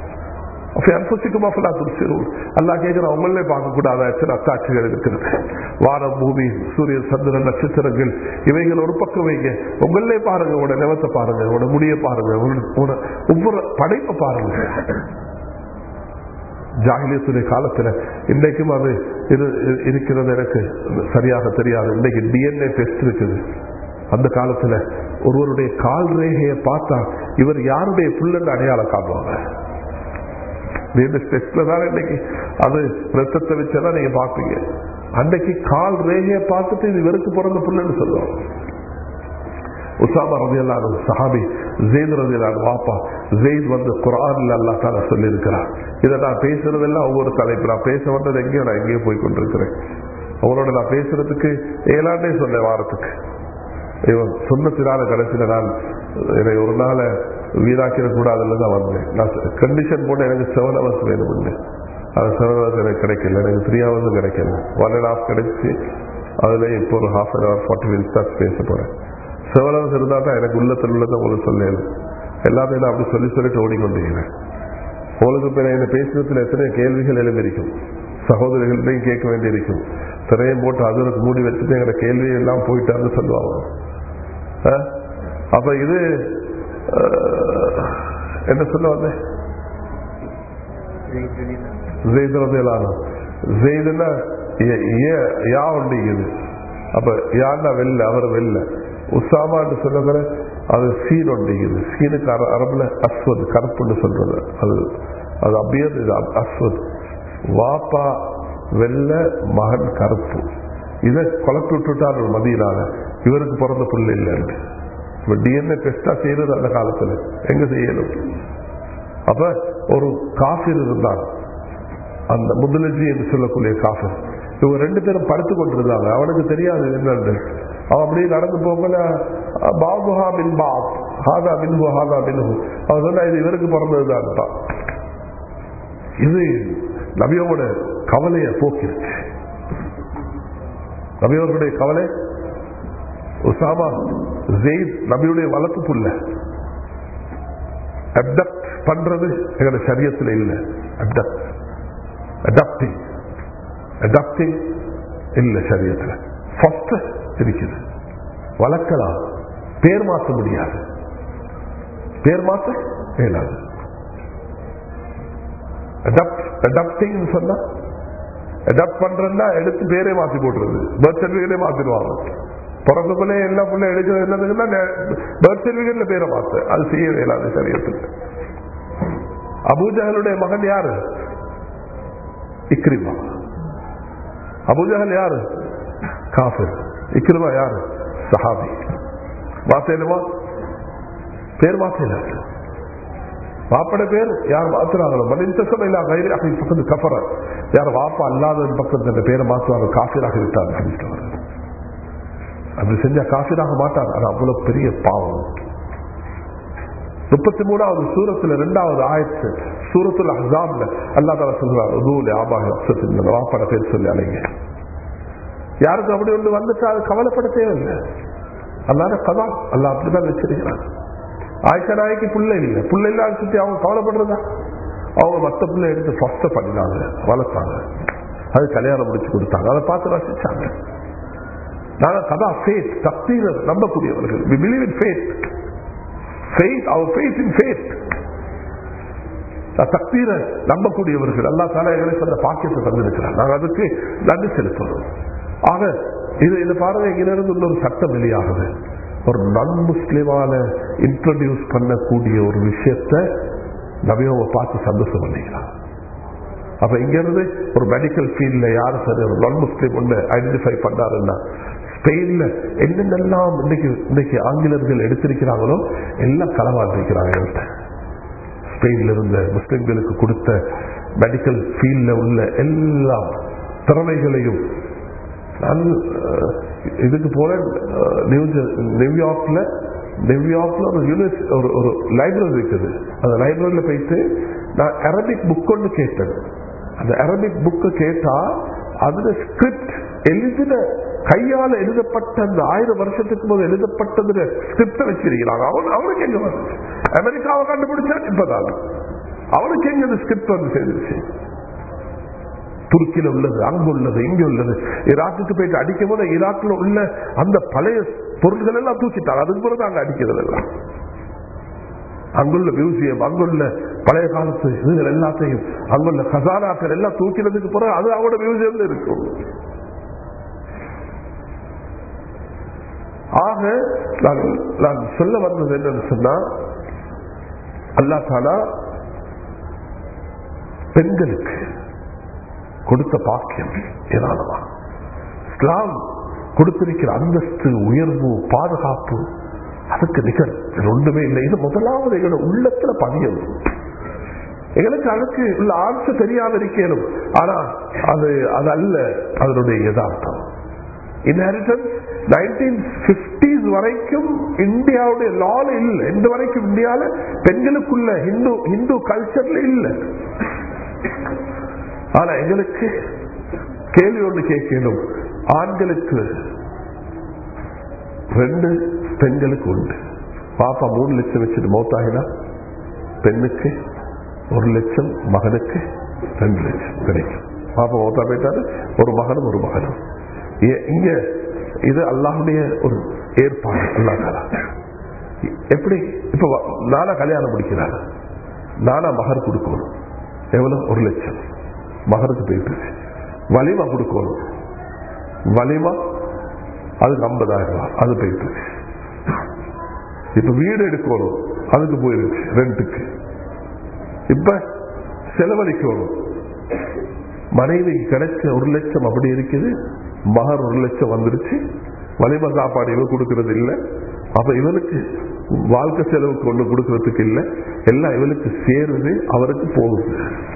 அல்லா கேட்கிற அவங்களே பார்க்கக்கூடாத எத்தனை அத்தாட்சிகள் இருக்கிறது வானம் பூமி சூரியன் சந்திரன் நட்சத்திரங்கள் இவைகள் ஒரு பக்கம் வைங்க உங்களே பாருங்க உங்களோட நிலத்தை பாருங்க உங்களோட முடிய பாருங்க ஒவ்வொரு படைப்பை பாருங்க ஜாகிலியத்துடைய காலத்துல இன்னைக்கும் அது இருக்கிறது எனக்கு சரியாக தெரியாது இன்னைக்கு டிஎன்ஏ டெஸ்ட் இருக்குது அந்த காலத்துல ஒருவருடைய கால் ரேகையை பார்த்தா இவர் யாருடைய புள்ளன்னு அடையாளம் காட்டுவாங்க டெஸ்ட்ல தான் இன்னைக்கு அது ரத்தத்தை வச்சதான் நீங்க பாப்பீங்க அன்னைக்கு கால் ரேகையை பார்த்துட்டு இது இவருக்கு பிறந்த புள்ளன்னு சொல்லுவாங்க உசாமா ரதியல்லான சஹாபி ஜெயித் ரதியலான வாப்பா ஜெயித் வந்து குரான்ல அல்லா தால சொல்லி இருக்கிறார் இதை நான் பேசுறதெல்லாம் ஒவ்வொரு தலைப்பு நான் பேச வந்தது எங்கேயோ நான் எங்கேயோ போய் கொண்டிருக்கிறேன் அவங்களோட நான் பேசுறதுக்கு ஏழாண்டே சொன்னேன் வாரத்துக்கு இவன் சொன்னத்தினால கடைசியில நான் என்னை ஒரு நாளை வீணாக்கிட கூடாதுன்னு தான் வந்தேன் நான் கண்டிஷன் போட்டு எனக்கு செவன் ஹவர்ஸ் வேணும்னு அது செவன் ஹவர்ஸ் எனக்கு கிடைக்கல எனக்கு த்ரீ ஹவர்ஸும் கிடைக்கல ஒன் அண்ட் ஹாஃப் கிடைச்சி அதுல இப்போ ஒரு half an hour forty minutes தான் பேச போறேன் செவன் ஹவர்ஸ் இருந்தா தான் எனக்கு உள்ளத்தில் உள்ளதை உங்களுக்கு சொல்லல எல்லாத்தையும் நான் அப்படி சொல்லி சொல்லிட்டு ஓடிக்கொண்டிருக்கிறேன் உங்களுக்கு இப்போ என்ன பேசுறதுல எத்தனை கேள்விகள் எழுந்திருக்கும் சகோதரிகள்டையும் கேட்க வேண்டியிருக்கும் திரையம் போட்டு அதற்கு மூடி வச்சுட்டு எங்க கேள்வி எல்லாம் போயிட்டான்னு சொல்லுவாங்க அப்ப இது என்ன சொல்ல வந்தேன் ஜெய்துன்னா யா உண்டிக்குது அப்ப யாருன்னா வெல்ல அவர் வெல்ல உசாமான்னு சொன்ன அது சீன் ஒண்டிக்குது சீனுக்கு அரபுல அஸ்வத் கருப்புன்னு சொல்றது அது அது அப்படியே அஸ்வத் வாப்பா வெள்ள மகன் கருப்பு இதை குழப்பி விட்டுட்டார் மதியனால இவருக்கு பிறந்த புள்ள இல்லைன்னு இப்ப டிஎன்ஏ டெஸ்டா செய்யறது அந்த காலத்துல எங்க செய்யணும் அப்ப ஒரு காஃபிர் இருந்தான் அந்த முதலஜி என்று சொல்லக்கூடிய காஃபிர் இவங்க ரெண்டு பேரும் படுத்து கொண்டிருந்தாங்க அவனுக்கு தெரியாது என்னன்னு அவன் அப்படியே நடந்து போகல பாபுஹா பின் பாப் ஹாதா பின்ஹு ஹாதா பின்ஹு அவன் சொன்னா இது இவருக்கு பிறந்ததுதான் இது நபியோட கவலைய போக்கிருச்சு நபியோருடைய கவலை உசாமா ஜெயித் நபியுடைய வளர்ப்பு புள்ள அப்டக்ட் பண்றது எங்களோட சரியத்தில் இல்லை அப்டக்ட் அடாப்டிங் அடாப்டிங் இல்ல சரியத்தில் ஃபர்ஸ்ட் இருக்குது வளர்க்கலாம் பேர் மாற்ற முடியாது பேர் மாற்ற இயலாது அடாப்டிங் சொன்னா அடாப்ட் பண்றதுன்னா எடுத்து பேரே மாத்தி போட்டுறது பர்த் சர்டிபிகேட்டே மாத்திடுவாங்க பிறந்தக்குள்ளே எல்லா பிள்ளை எடுக்கிறது என்னதுன்னா பர்த் சர்டிபிகேட்ல பேரை மாத்த அது செய்ய இயலாது சரியத்துக்கு அபூஜகலுடைய மகன் யாரு இக்ரிமா அபுஜஹல் யாரு காஃபிர் இக்ரிமா யாரு சஹாபி மாத்தேனுமா பேர் மாத்தேன வாப்பட பேர் யார் மாத்துறாங்களோ மனிதசம் இல்ல கைரி அகை பக்கத்து கஃபர யார் வாப்பா அல்லாத பக்கத்து அந்த பேரை மாத்துவாங்க காஃபிராக விட்டார் அப்படி செஞ்சா காஃபிராக மாட்டார் அது அவ்வளவு பெரிய பாவம் முப்பத்தி மூணாவது சூரத்துல ரெண்டாவது ஆயத்து சூரத்துல அஹாப்ல அல்லா தால சொல்றாரு உதூல ஆபாக வாப்பட பேர் சொல்லி அலைங்க யாருக்கு அப்படி ஒன்று வந்துட்டா அது கவலைப்பட தேவையில்லை அல்லாத கதா அல்லா அப்படிதான் வச்சிருக்கிறான் ஆயிஷா நாய்க்கு புள்ள இல்ல புள்ள இல்லாத சுத்தி அவங்க கவலைப்படுறதா அவங்க மத்த பிள்ளை எடுத்து ஃபர்ஸ்ட் பண்ணினாங்க வளர்த்தாங்க அது கல்யாணம் முடிச்சு கொடுத்தாங்க அதை பார்த்து ரசிச்சாங்க நாங்க கதா ஃபேத் தப்தீர நம்பக்கூடியவர்கள் we believe in faith faith our faith in faith தக்தீர நம்பக்கூடியவர்கள் அல்லா தாலா எங்களுக்கு அந்த பாக்கியத்தை தந்திருக்கிறார் நாங்கள் அதுக்கு நன்றி செலுத்தணும் ஆக இது இது பாருங்க இங்கிருந்து இன்னொரு சட்டம் வெளியாகுது ஒரு நன் முஸ்லிமான இன்ட்ரோடியூஸ் பண்ணக்கூடிய ஒரு விஷயத்த நபியோவை பார்த்து சந்தோஷம் பண்ணிக்கிறான் அப்ப இங்க இருந்து ஒரு மெடிக்கல் ஃபீல்ட்ல யாரு சரி ஒரு நான் முஸ்லீம் ஒன்று ஐடென்டிஃபை பண்ணாருன்னா ஸ்பெயின்ல என்னென்னலாம் இன்னைக்கு இன்னைக்கு ஆங்கிலர்கள் எடுத்திருக்கிறாங்களோ எல்லாம் களவாண்டிருக்கிறாங்க எங்கள்கிட்ட ஸ்பெயின்ல இருந்த முஸ்லிம்களுக்கு கொடுத்த மெடிக்கல் ஃபீல்ட்ல உள்ள எல்லா திறமைகளையும் நான் அஹ், இதுக்கு போல நியூயார்க்ல நியூயார்க்ல ஒரு யூனிவர்ஸ் ஒரு ஒரு லைப்ரரி இருக்குது அந்த லைப்ரரியில போயிட்டு நான் அரபிக் புக் ஒன்று கேட்டேன் அந்த அரபிக் புக்கு கேட்டா அதுல ஸ்கிரிப்ட் எழுதின கையால எழுதப்பட்ட அந்த ஆயிரம் வருஷத்துக்கு போது எழுதப்பட்டதுல ஸ்கிரிப்ட வச்சிருக்கிறாங்க அவன் அவனுக்கு எங்க வந்துச்சு அமெரிக்காவை கண்டுபிடிச்சா இப்பதான் அவனுக்கு எங்க அந்த ஸ்கிரிப்ட் வந்து சேர்ந்துச்சு துருக்கியில உள்ளது அங்க உள்ளது இங்க உள்ளது ஈராக்குக்கு போயிட்டு அடிக்கும் போது ஈராக்ல உள்ள அந்த பழைய பொருட்கள் எல்லாம் தூக்கிட்டாங்க அதுக்கு பிறகு அங்க அடிக்கிறது எல்லாம் அங்குள்ள மியூசியம் அங்குள்ள பழைய காலத்து இதுகள் எல்லாத்தையும் அங்குள்ள கசானாக்கள் எல்லாம் தூக்கினதுக்கு பிறகு அது அவங்களோட மியூசியம்ல இருக்கும் ஆக நான் நான் சொல்ல வந்தது என்னன்னு சொன்னா அல்லா தாலா பெண்களுக்கு கொடுத்த பாக்கியம் ஏராளமா இஸ்லாம் கொடுத்திருக்கிற அந்தஸ்து உயர்வு பாதுகாப்பு அதுக்கு நிகர் இது ஒன்றுமே இல்லை இது முதலாவது எங்களோட உள்ளத்துல பதியும் எங்களுக்கு அதுக்கு உள்ள ஆன்சர் தெரியாம இருக்கணும் ஆனா அது அது அல்ல அதனுடைய யதார்த்தம் இன்ஹெரிட்டன்ஸ் நைன்டீன் பிப்டிஸ் வரைக்கும் இந்தியாவுடைய லால இல்லை இந்த வரைக்கும் இந்தியால பெண்களுக்குள்ள ஹிந்து ஹிந்து கல்ச்சர்ல இல்லை ஆனா எங்களுக்கு கேள்வி ஒன்று கேட்கணும் ஆண்களுக்கு ரெண்டு பெண்களுக்கு உண்டு பாப்பா மூணு லட்சம் வச்சுட்டு மௌத்தாகினா பெண்ணுக்கு ஒரு லட்சம் மகனுக்கு ரெண்டு லட்சம் கிடைக்கும் பாப்பா மௌத்தா போயிட்டாரு ஒரு மகனும் ஒரு மகனும் ஏ- இங்க இது அல்லாஹுடைய ஒரு ஏற்பாடு அல்லா தாலா எப்படி இப்ப வ- நானா கல்யாணம் முடிக்கிறாரு நானா மகர் கொடுக்கணும் எவ்வளவு ஒரு லட்சம் மகருக்கு போயிட்டு வலிமா கொடுக்கணும் வலிமா அதுக்கு ஐம்பதாயிரம் ரூபாய் அது போயிட்டு இப்ப வீடு எடுக்கணும் அதுக்கு போயிருச்சு ரெண்டுக்கு இப்ப செலவழிக்கணும் மனைவிக்கு கிடைச்ச ஒரு லட்சம் அப்படி இருக்குது மகர் ஒரு லட்சம் வந்துருச்சு வலிம சாப்பாடு இவ கொடுக்கறது இல்லை அப்ப இவனுக்கு வாழ்க்கை செலவுக்கு ஒண்ணு கொடுக்கறதுக்கு இல்லை எல்லாம் இவனுக்கு சேருது அவருக்கு போகுது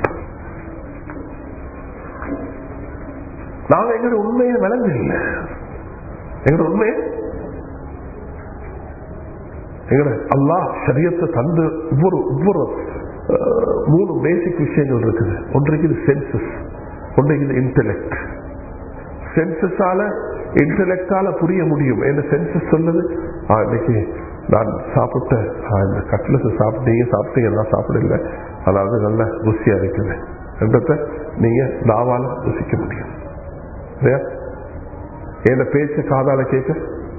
நாங்க எங்களோட உண்மையை விளங்க இல்லை எங்களோட உண்மையை எங்கட அல்லாஹ் சரியத்தை தந்து ஒவ்வொரு ஒவ்வொரு அஹ், மூணு பேசிக் விஷயங்கள் இருக்குது ஒன்று இருக்குது சென்சஸ் ஒன்று இருக்குது இன்டெலெக்ட் சென்சஸால இன்டெலெக்டால புரிய முடியும் என்ன சென்சஸ் சொல்லுது ஆ, இன்னைக்கு நான் சாப்பிட்ட ஆ, இந்த கட்லஸ் சாப்பிட்டீங்க சாப்பிட்டீங்க நான் சாப்பிடல அதாவது நல்ல ருசியா இருக்குது என்றத நீங்க நாவால ருசிக்க முடியும் இல்லையா என்ன பேச்சு காதால கேட்க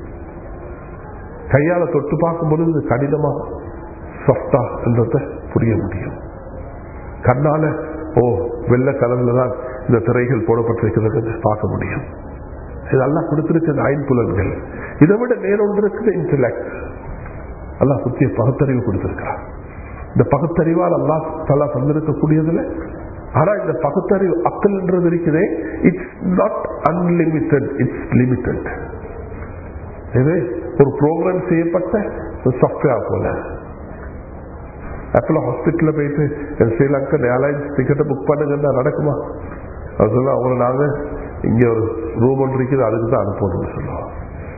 கையால தொட்டு பார்க்கும் பொழுது கடினமா சொஃப்டா என்றத புரிய முடியும் கண்ணால ஓ வெள்ளை கலர்ல தான் இந்த திரைகள் போடப்பட்டிருக்கிறது என்று பார்க்க முடியும் இதெல்லாம் கொடுத்திருக்கிறது ஐம்புலன்கள் இதை விட மேலொன்று இருக்குது இன்டலெக்ட் அல்லாஹ் புத்திய பகுத்தறிவு கொடுத்திருக்கிறார் இந்த பகுத்தறிவால் அல்லாஹ் தலா தந்திருக்கக்கூடியதுல ஆனா இந்த பகுத்தறிவு அக்கல்ன்றது இருக்குதே it's not unlimited it's limited இது ஒரு ப்ரோக்ராம் செய்யப்பட்ட சாஃப்ட்வேர் போல அப்பல ஹாஸ்பிட்டல்ல போயிட்டு ஸ்ரீலங்கன் ஏர்லைன்ஸ் டிக்கெட்டை புக் பண்ணுங்கன்னா நடக்குமா அது சொல்ல அவங்கள நாங்க இங்க ஒரு ரூம் ஒன்று இருக்குது அதுக்கு தான் அனுப்பணும்னு சொல்லுவோம்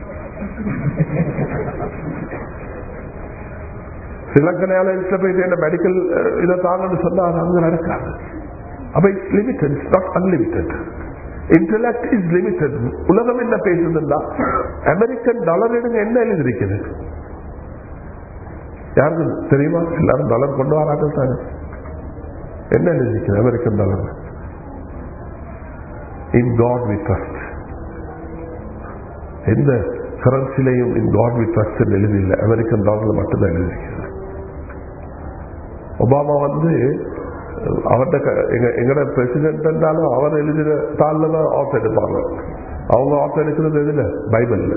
ஸ்ரீலங்கன் ஏர்லைன்ஸ்ல போயிட்டு என்ன மெடிக்கல் இதை தாங்கன்னு சொன்னா அது அங்க நடக்காது அப்ப it's limited it's not unlimited intellect is limited உலகம் என்ன பேசுதுன்னா அமெரிக்கன் டாலர் எடுங்க என்ன எழுதிருக்குது யாருக்கு தெரியுமா எல்லாரும் டாலர் கொண்டு வராங்க தானே என்ன எழுதிக்கிறது American dollar in God we trust எந்த கரன்சிலையும் இன் காட் வி ட்ரஸ்ட் எழுதி இல்லை அமெரிக்கன் டாலர்ல மட்டும்தான் எழுதிக்கிறது ஒபாமா வந்து அவர்கிட்ட எங்க எங்கட பிரசிடென்ட் இருந்தாலும் அவர் எழுதின தாளில் தான் ஆஃப் எடுப்பாங்க அவங்க ஆஃப் எடுக்கிறது எதுல பைபிள்ல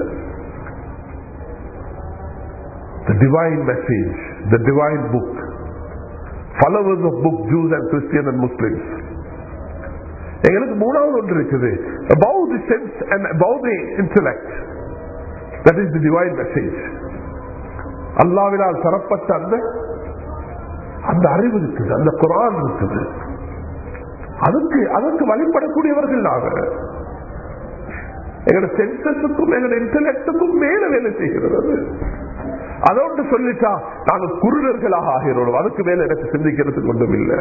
the divine message, the divine book. Followers of book, Jews and Christians and Muslims. எங்களுக்கு மூணாவது ஒன்று இருக்குது above the sense and above the intellect that is the divine message அல்லாவினால் தரப்பட்ட அந்த அந்த அறிவு இருக்குது அந்த குரான் இருக்குது அதுக்கு அதற்கு வழிபடக்கூடியவர்கள் நாங்க எங்களோட சென்சஸுக்கும் எங்களோட இன்டலெக்டுக்கும் மேல வேலை செய்கிறது அது அதோடு சொல்லிட்டா நாங்க குருடர்களாக ஆகிறோம் அதுக்கு மேல எனக்கு சிந்திக்கிறதுக்கு ஒன்றும் இல்லை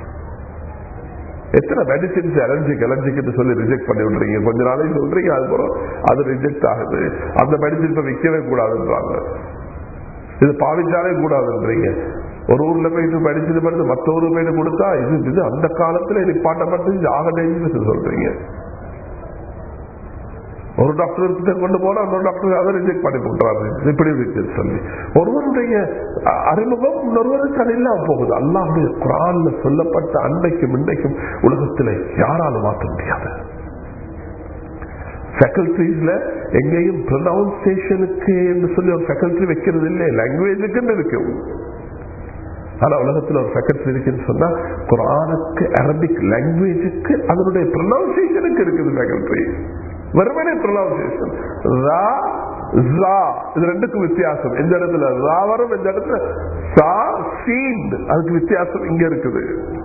எத்தனை மெடிசின்ஸ் அலர்ஜிக் அலர்ஜிக்கு சொல்லி ரிஜெக்ட் பண்ணி விடுறீங்க கொஞ்ச நாளைக்கு சொல்றீங்க அதுக்கப்புறம் அது ரிஜெக்ட் ஆகுது அந்த மெடிசின் இப்ப விற்கவே கூடாதுன்றாங்க இது பாவிச்சாலே கூடாதுன்றீங்க ஒரு ஊர்ல போயிட்டு மெடிசின் பண்ணி மற்ற ஊர் போயிட்டு கொடுத்தா இது இது அந்த காலத்துல நிப்பாட்டப்பட்டு இது ஆக டேஞ்சரஸ் சொல்றீங்க ஒரு டாக்டர் கிட்ட கொண்டு போனா இன்னொரு டாக்டர் அதை ரிஜெக்ட் பண்ணி போட்டுறாரு இப்படி இருக்குன்னு சொல்லி ஒருவருடைய அ- அறிமுகம் இன்னொருவருக்கு அது இல்லாம போகுது அல்லாஹுடைய குரான்ல சொல்லப்பட்ட அன்னைக்கும் இன்றைக்கும் உலகத்தில் யாராலும் மாற்ற முடியாது ஃபேக்கல்டிஸ்ல எங்கேயும் ப்ரொனவுன்சேஷனுக்கு என்று சொல்லி ஒரு ஃபேக்கல்டி வைக்கிறது இல்லை லாங்குவேஜுக்குன்னு இருக்கு ஆனா உலகத்தில் ஒரு ஃபேக்கல்டி இருக்குன்னு சொன்னா குரானுக்கு அரபிக் லாங்குவேஜுக்கு அதனுடைய ப்ரொனவுன்சேஷனுக்கு இருக்குது ஃபேக்கல்டி வெறுமனே ப்ரொனவுன்சேஷன் ரா ஜா இது ரெண்டுக்கும் வித்தியாசம் இந்த இடத்துல ரா வரும் இந்த இடத்துல சா சீண்ட் அதுக்கு வித்தியாசம் இங்க இருக்குது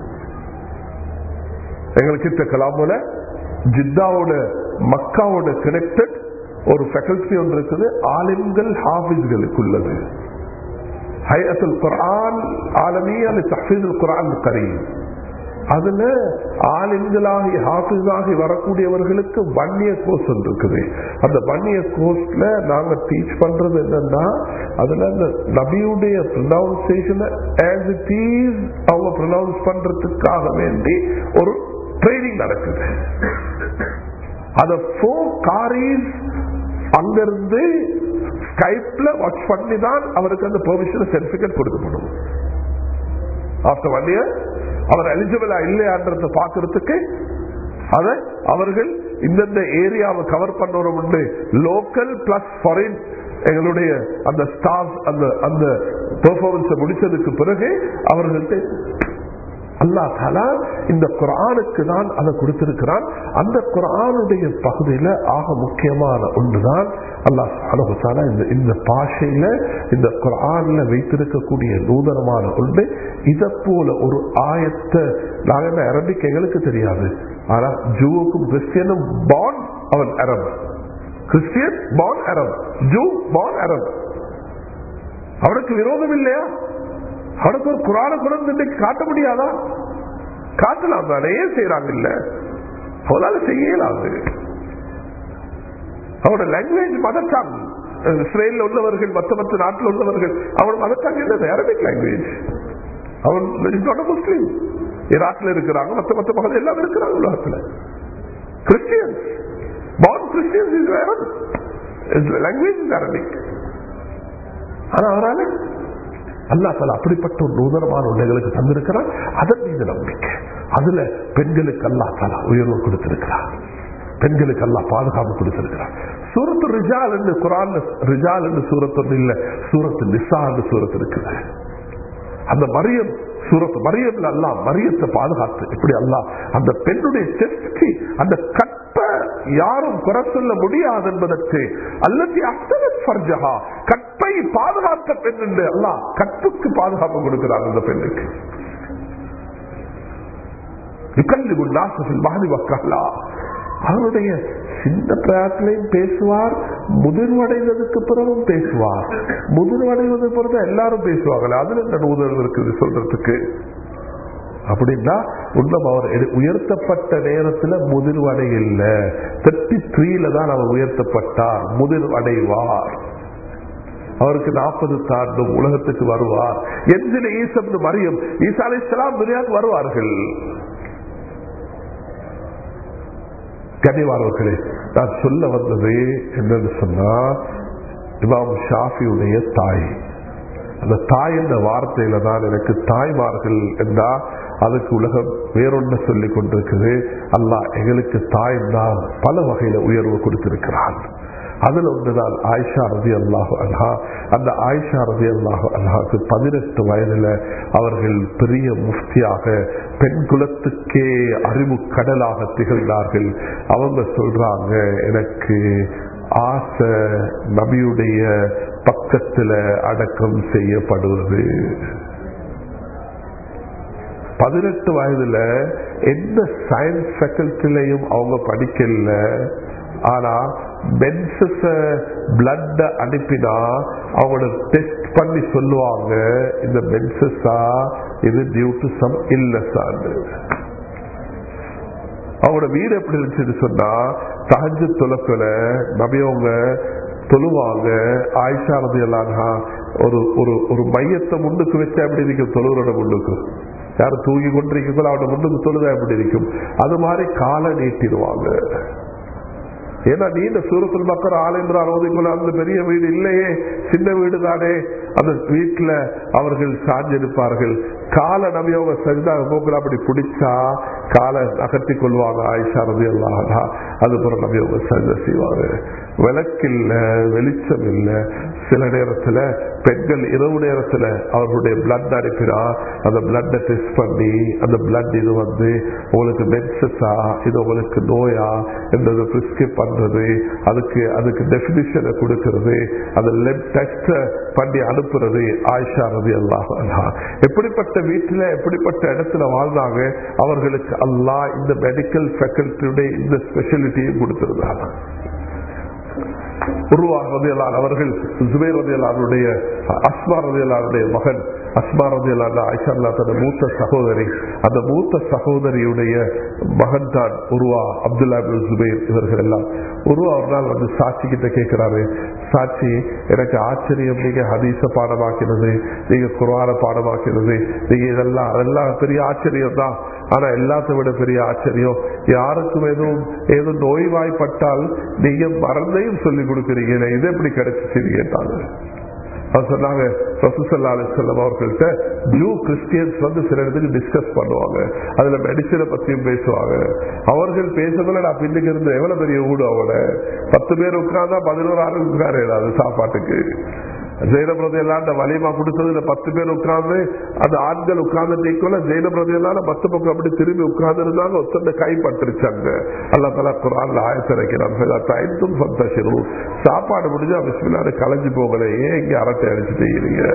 எங்களுக்கு இந்த கலாமோல ஜித்தாவோட மக்காவோட கனெக்டட் ஒரு ஃபேக்கல்டி ஒன்று இருக்குது ஆலிம்கள் ஹாஃபிஸ்களுக்குள்ளது ஹைஅத்துல் குர்ஆன் ஆலமியா தஹ்ஃபீதுல் குர்ஆன் கரீம் அதுல ஆலிம்களாகி ஹாஃபிஸாகி வரக்கூடியவர்களுக்கு வன்னிய கோர்ஸ் ஒன்று இருக்குது அந்த வன்னிய கோர்ஸ்ல நாங்க டீச் பண்றது என்னன்னா அதுல அந்த நபியுடைய ப்ரொனவுன்சேஷனை ஆஸ் இட் இஸ் அவங்க ப்ரொனவுன்ஸ் பண்றதுக்காக வேண்டி ஒரு ட்ரைனிங் நடக்குது அத ஃபோர் காரிஸ் அங்கிருந்து ஸ்கைப்ல வாட்ச் பண்ணி தான் அவருக்கு அந்த பெர்மிஷன் சர்டிபிகேட் கொடுக்கப்படும் ஆஃப்டர் ஒன் இயர் அவர் எலிஜிபிளா இல்லையான்றத பாக்குறதுக்கு அத அவர்கள் இந்தந்த ஏரியாவை கவர் பண்ணணும் உண்டு லோக்கல் பிளஸ் ஃபாரின் எங்களுடைய அந்த ஸ்டாஃப் அந்த அந்த பெர்ஃபார்மன்ஸை முடிச்சதுக்கு பிறகு அவர்கள்ட்ட அல்லா தாலா இந்த குரானுக்கு தான் அதை கொடுத்திருக்கிறான் அந்த குரானுடைய பகுதியில ஆக முக்கியமான ஒன்றுதான் அல்லாஹ் சுப்ஹானஹு தஆலா இந்த இந்த பாஷையில இந்த குரான்ல வைத்திருக்கக்கூடிய நூதனமான ஒன்று இதை போல ஒரு ஆயத்தை நாங்க என்ன அரபிக் எங்களுக்கு தெரியாது ஆனா ஜூவுக்கும் கிறிஸ்டியனும் பான் அவன் அரப் கிறிஸ்டியன் பான் அரப் ஜூ பான் அரப் அவனுக்கு விரோதம் இல்லையா அவனுக்கு ஒரு குரான குணம் இன்னைக்கு காட்ட முடியாதா காட்டலாம் தானே ஏன் செய்யறாங்க இல்ல அவனால செய்ய இயலாது அவனோட லாங்குவேஜ் மதர் டங் இஸ்ரேல்ல உள்ளவர்கள் மற்ற மற்ற நாட்டில் உள்ளவர்கள் அவன் மதர் டங் என்னது அரபிக் லாங்குவேஜ் அவன் முஸ்லீம் ஈராக்ல இருக்கிறாங்க மற்ற மற்ற பகுதி எல்லாம் இருக்கிறாங்க உலகத்துல கிறிஸ்டியன்ஸ் பான் Christians is Arabic language is Arabic ஆனா அவரால் அல்லா தலா அப்படிப்பட்ட ஒரு நூதனமான உண்மைகளுக்கு தந்திருக்கிறார் அதன் மீது நம்பிக்கை அதுல பெண்களுக்கு அல்லா தலா உயர்வு கொடுத்திருக்கிறார் பெண்களுக்கு அல்லா பாதுகாப்பு கொடுத்திருக்கிறார் சூரத்து ரிஜால் என்று குரான் ரிஜால் என்று சூரத்து இல்ல சூரத்து நிசா என்று சூரத்து இருக்குது அந்த மரியம் சூரத்து மரியம்ல அல்லா மரியத்தை பாதுகாத்து இப்படி அல்லா அந்த பெண்ணுடைய செஸ்டி அந்த கற்ப யாரும் குறை சொல்ல முடியாது என்பதற்கு அல்லது அஸ்தவத் ஃபர்ஜஹா கற்பை பாதுகாத்த பெண் என்று அல்லா கற்புக்கு பாதுகாப்பு கொடுக்கிறார் அந்த பெண்ணுக்கு அவருடைய சின்ன பிரார்த்தனையும் பேசுவார் முதிர்வடைந்ததுக்கு பிறகும் பேசுவார் முதிர்வடைவதற்கு பிறகு எல்லாரும் பேசுவாங்களே அதுல என்ன நூதல் இருக்குது சொல்றதுக்கு அப்படின்னா உண்மை அவர் உயர்த்தப்பட்ட நேரத்துல முதிர்வடை இல்லை தேர்ட்டி த்ரீல தான் அவர் உயர்த்தப்பட்டார் முதிர்வடைவார் அவருக்கு நாற்பது தாண்டும் உலகத்துக்கு வருவார் எந்தின ஈசப்னு மரியம் ஈசா அலை இஸ்லாம் துனியாவுக்கு வருவார்கள் கனிவானவர்களே நான் சொல்ல வந்தது என்னன்னு சொன்னா இமாம் ஷாஃபியுடைய தாய் அந்த தாய் என்ற வார்த்தையில தான் எனக்கு தாய்மார்கள் என்றா அதுக்கு உலகம் வேறொன்று சொல்லிக் கொண்டிருக்குது அல்லாஹ் எங்களுக்கு தாய் தான் பல வகையில உயர்வு கொடுத்திருக்கிறான் அதுல ஒன்றுதான் ஆயிஷா ரதி அல்லாஹு அல்ஹா அந்த ஆயிஷா ரதி அல்லாஹு அல்ஹாக்கு பதினெட்டு வயதுல அவர்கள் பெரிய முஃப்தியாக பெண் குலத்துக்கே அறிவு கடலாக திகழ்ந்தார்கள் அவங்க சொல்றாங்க எனக்கு ஆசை நபியுடைய பக்கத்துல அடக்கம் செய்யப்படுவது பதினெட்டு வயதுல எந்த சயின்ஸ் ஃபேக்கல்டிலையும் அவங்க படிக்கல ஆனா மென்சஸ பிளட் அனுப்பினா அவங்களோட டெஸ்ட் பண்ணி சொல்லுவாங்க இந்த மென்சஸா இது டியூ டு சம் இல்லஸான்னு அவங்களோட வீடு எப்படி இருந்துச்சுன்னு சொன்னா தகஞ்சு தொலைக்கல நபியவங்க தொழுவாங்க ஆயிஷா ரதி எல்லாங்க ஒரு ஒரு ஒரு மையத்தை முன்னுக்கு வச்சா எப்படி இருக்கும் தொழுவரோட முன்னுக்கு யாரும் தூங்கி கொண்டிருக்கீங்களோ அவனோட முன்னுக்கு தொழுதா எப்படி இருக்கும் அது மாதிரி காலை நீட்டிடுவாங்க ஏன்னா நீண்ட சூரத்தில் மக்கள் ஆலயந்திரார் ஓதிக்கொள்ள அந்த பெரிய வீடு இல்லையே சின்ன வீடு தானே அந்த வீட்டுல அவர்கள் சாஞ்சிருப்பார்கள் கால நபியோக சரிதாக போக்குல அப்படி பிடிச்சா காலை நகர்த்தி கொள்வாங்க ஆயிஷா ரவி அல்லாஹா அது போல நபியோக சஜ செய்வாங்க விளக்கில்ல வெளிச்சம் இல்ல சில நேரத்துல பெண்கள் இரவு நேரத்துல அவர்களுடைய பிளட் அனுப்பினா அந்த பிளட்டை டெஸ்ட் பண்ணி அந்த பிளட் இது வந்து உங்களுக்கு மென்சஸா இது உங்களுக்கு நோயா என்றது பிரிஸ்கிரைப் பண்றது அதுக்கு அதுக்கு டெபினிஷனை கொடுக்கிறது அந்த லெப் டெஸ்ட் பண்ணி அனுப்புறது ஆயிஷா ரதி அல்லாஹ் எப்படிப்பட்ட வீட்டுல எப்படிப்பட்ட இடத்துல வாழ்ந்தாங்க அவர்களுக்கு அல்லாஹ் இந்த மெடிக்கல் ஃபேக்கல்டியுடைய இந்த ஸ்பெஷாலிட்டியை கொடுத்திருந்தாங்க உருவா ரதியலான் அவர்கள் ஜுபேர் ரதியலானுடைய அஸ்மா ரதியலானுடைய மகன் அஸ்மா ரதியலான் ஐஷா தன் மூத்த சகோதரி அந்த மூத்த சகோதரியுடைய மகன் தான் உருவா அப்துல்லா ஜுபேர் இவர்கள் எல்லாம் உருவா ஒரு நாள் வந்து சாட்சி கிட்ட கேட்கிறாரு சாட்சி எனக்கு ஆச்சரியம் நீங்க ஹதீச பாடமாக்கிறது நீங்க குரான பாடமாக்கிறது நீங்க இதெல்லாம் அதெல்லாம் பெரிய ஆச்சரியம் தான் ஆனா எல்லாத்த விட பெரிய ஆச்சரியம் யாருக்கும் எதுவும் ஏதோ நோய்வாய்ப்பட்டால் நீங்க மருந்தையும் சொல்லி கொடுக்குறீங்களே இது எப்படி கிடைச்சிச்சு கேட்டாங்க அவர் சொன்னாங்க ரசூசல்லா அலிசல்லம் அவர்கள்ட்ட ஜூ கிறிஸ்டியன்ஸ் வந்து சில இடத்துக்கு டிஸ்கஸ் பண்ணுவாங்க அதுல மெடிசனை பத்தியும் பேசுவாங்க அவர்கள் பேசுறதுல நான் பின்னுக்கு இருந்து எவ்வளவு பெரிய ஊடு அவங்கள பத்து பேர் உட்கார்ந்தா பதினோரு ஆள் உட்காரு அது சாப்பாட்டுக்கு ஜெயனபிரதி எல்லாம் வலிமா கொடுத்ததுல பத்து பேர் உட்கார்ந்து அந்த ஆண்கள் உட்கார்ந்து நீக்கல ஜெயனபிரதி எல்லாம் பத்து பக்கம் அப்படி திரும்பி உட்கார்ந்து இருந்தாங்க ஒத்தந்த கை பட்டுருச்சாங்க அல்ல தலா குரான் ஆயத்திரைக்கிறான் சந்தோஷம் சாப்பாடு முடிஞ்சா பிஸ்மில்லாரு கலைஞ்சு போகல ஏன் இங்க அரட்டை அடிச்சுட்டீங்க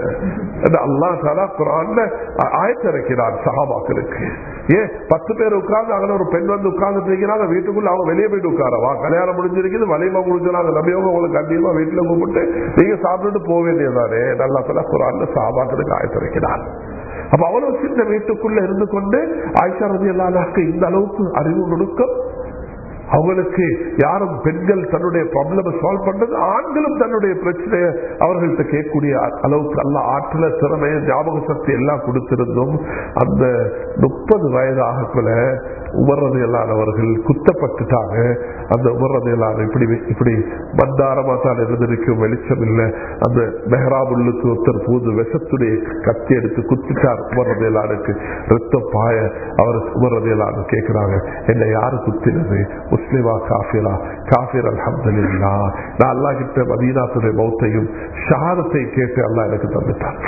அல்லா தலா குரான் ஆயத்திரைக்கிறான் சகாபாக்களுக்கு ஏன் பத்து பேர் உட்கார்ந்து அங்கே ஒரு பெண் வந்து உட்கார்ந்து இருக்கிறாங்க வீட்டுக்குள்ள அவங்க வெளியே போயிட்டு உட்காரவா கல்யாணம் முடிஞ்சிருக்குது வலிமா முடிஞ்சாங்க நம்பியவங்க உங்களுக்கு கண்டிப்பா வீட்டுல கூப்பிட்டு நீங்க சாப்பிட்டுட்டு போக வேண்டியதானே நல்லா சொல்ல குரான் சாபாக்களுக்கு ஆயத்திருக்கிறார் அப்ப அவ்வளவு சின்ன வீட்டுக்குள்ள இருந்து கொண்டு ஆயிஷா ரதி அல்லாஹ்க்கு இந்த அளவுக்கு அறிவு நுணுக்கம் அவங்களுக்கு யாரும் பெண்கள் தன்னுடைய ப்ராப்ளம் சால்வ் பண்றது ஆண்களும் தன்னுடைய பிரச்சனையை அவர்கள்ட்ட கேட்கக்கூடிய அளவுக்கு நல்ல ஆற்றல திறமை ஞாபக சக்தி எல்லாம் கொடுத்திருந்தும் அந்த முப்பது வயது ஆகக்குள்ள உமர்றது எல்லானவர்கள் குத்தப்பட்டுட்டாங்க அந்த உமர்றது எல்லாரும் இப்படி இப்படி மந்தாரமா தான் இருந்திருக்கும் வெளிச்சம் இல்லை அந்த மெஹராபுல்லுக்கு ஒருத்தர் போது விஷத்துடைய கத்தி எடுத்து குத்திட்டார் உமர்றது எல்லாருக்கு ரத்தம் பாய அவர் உமர்றது எல்லாரும் கேட்கிறாங்க என்ன யாரு குத்தினது முஸ்லிமா காஃபிரா காஃபிர் அல்ஹம்துலில்லா நான் அல்லா கிட்ட மதீனாத்துடைய மௌத்தையும் ஷஹாதத்தை கேட்டு அல்லா எனக்கு தந்துட்டான்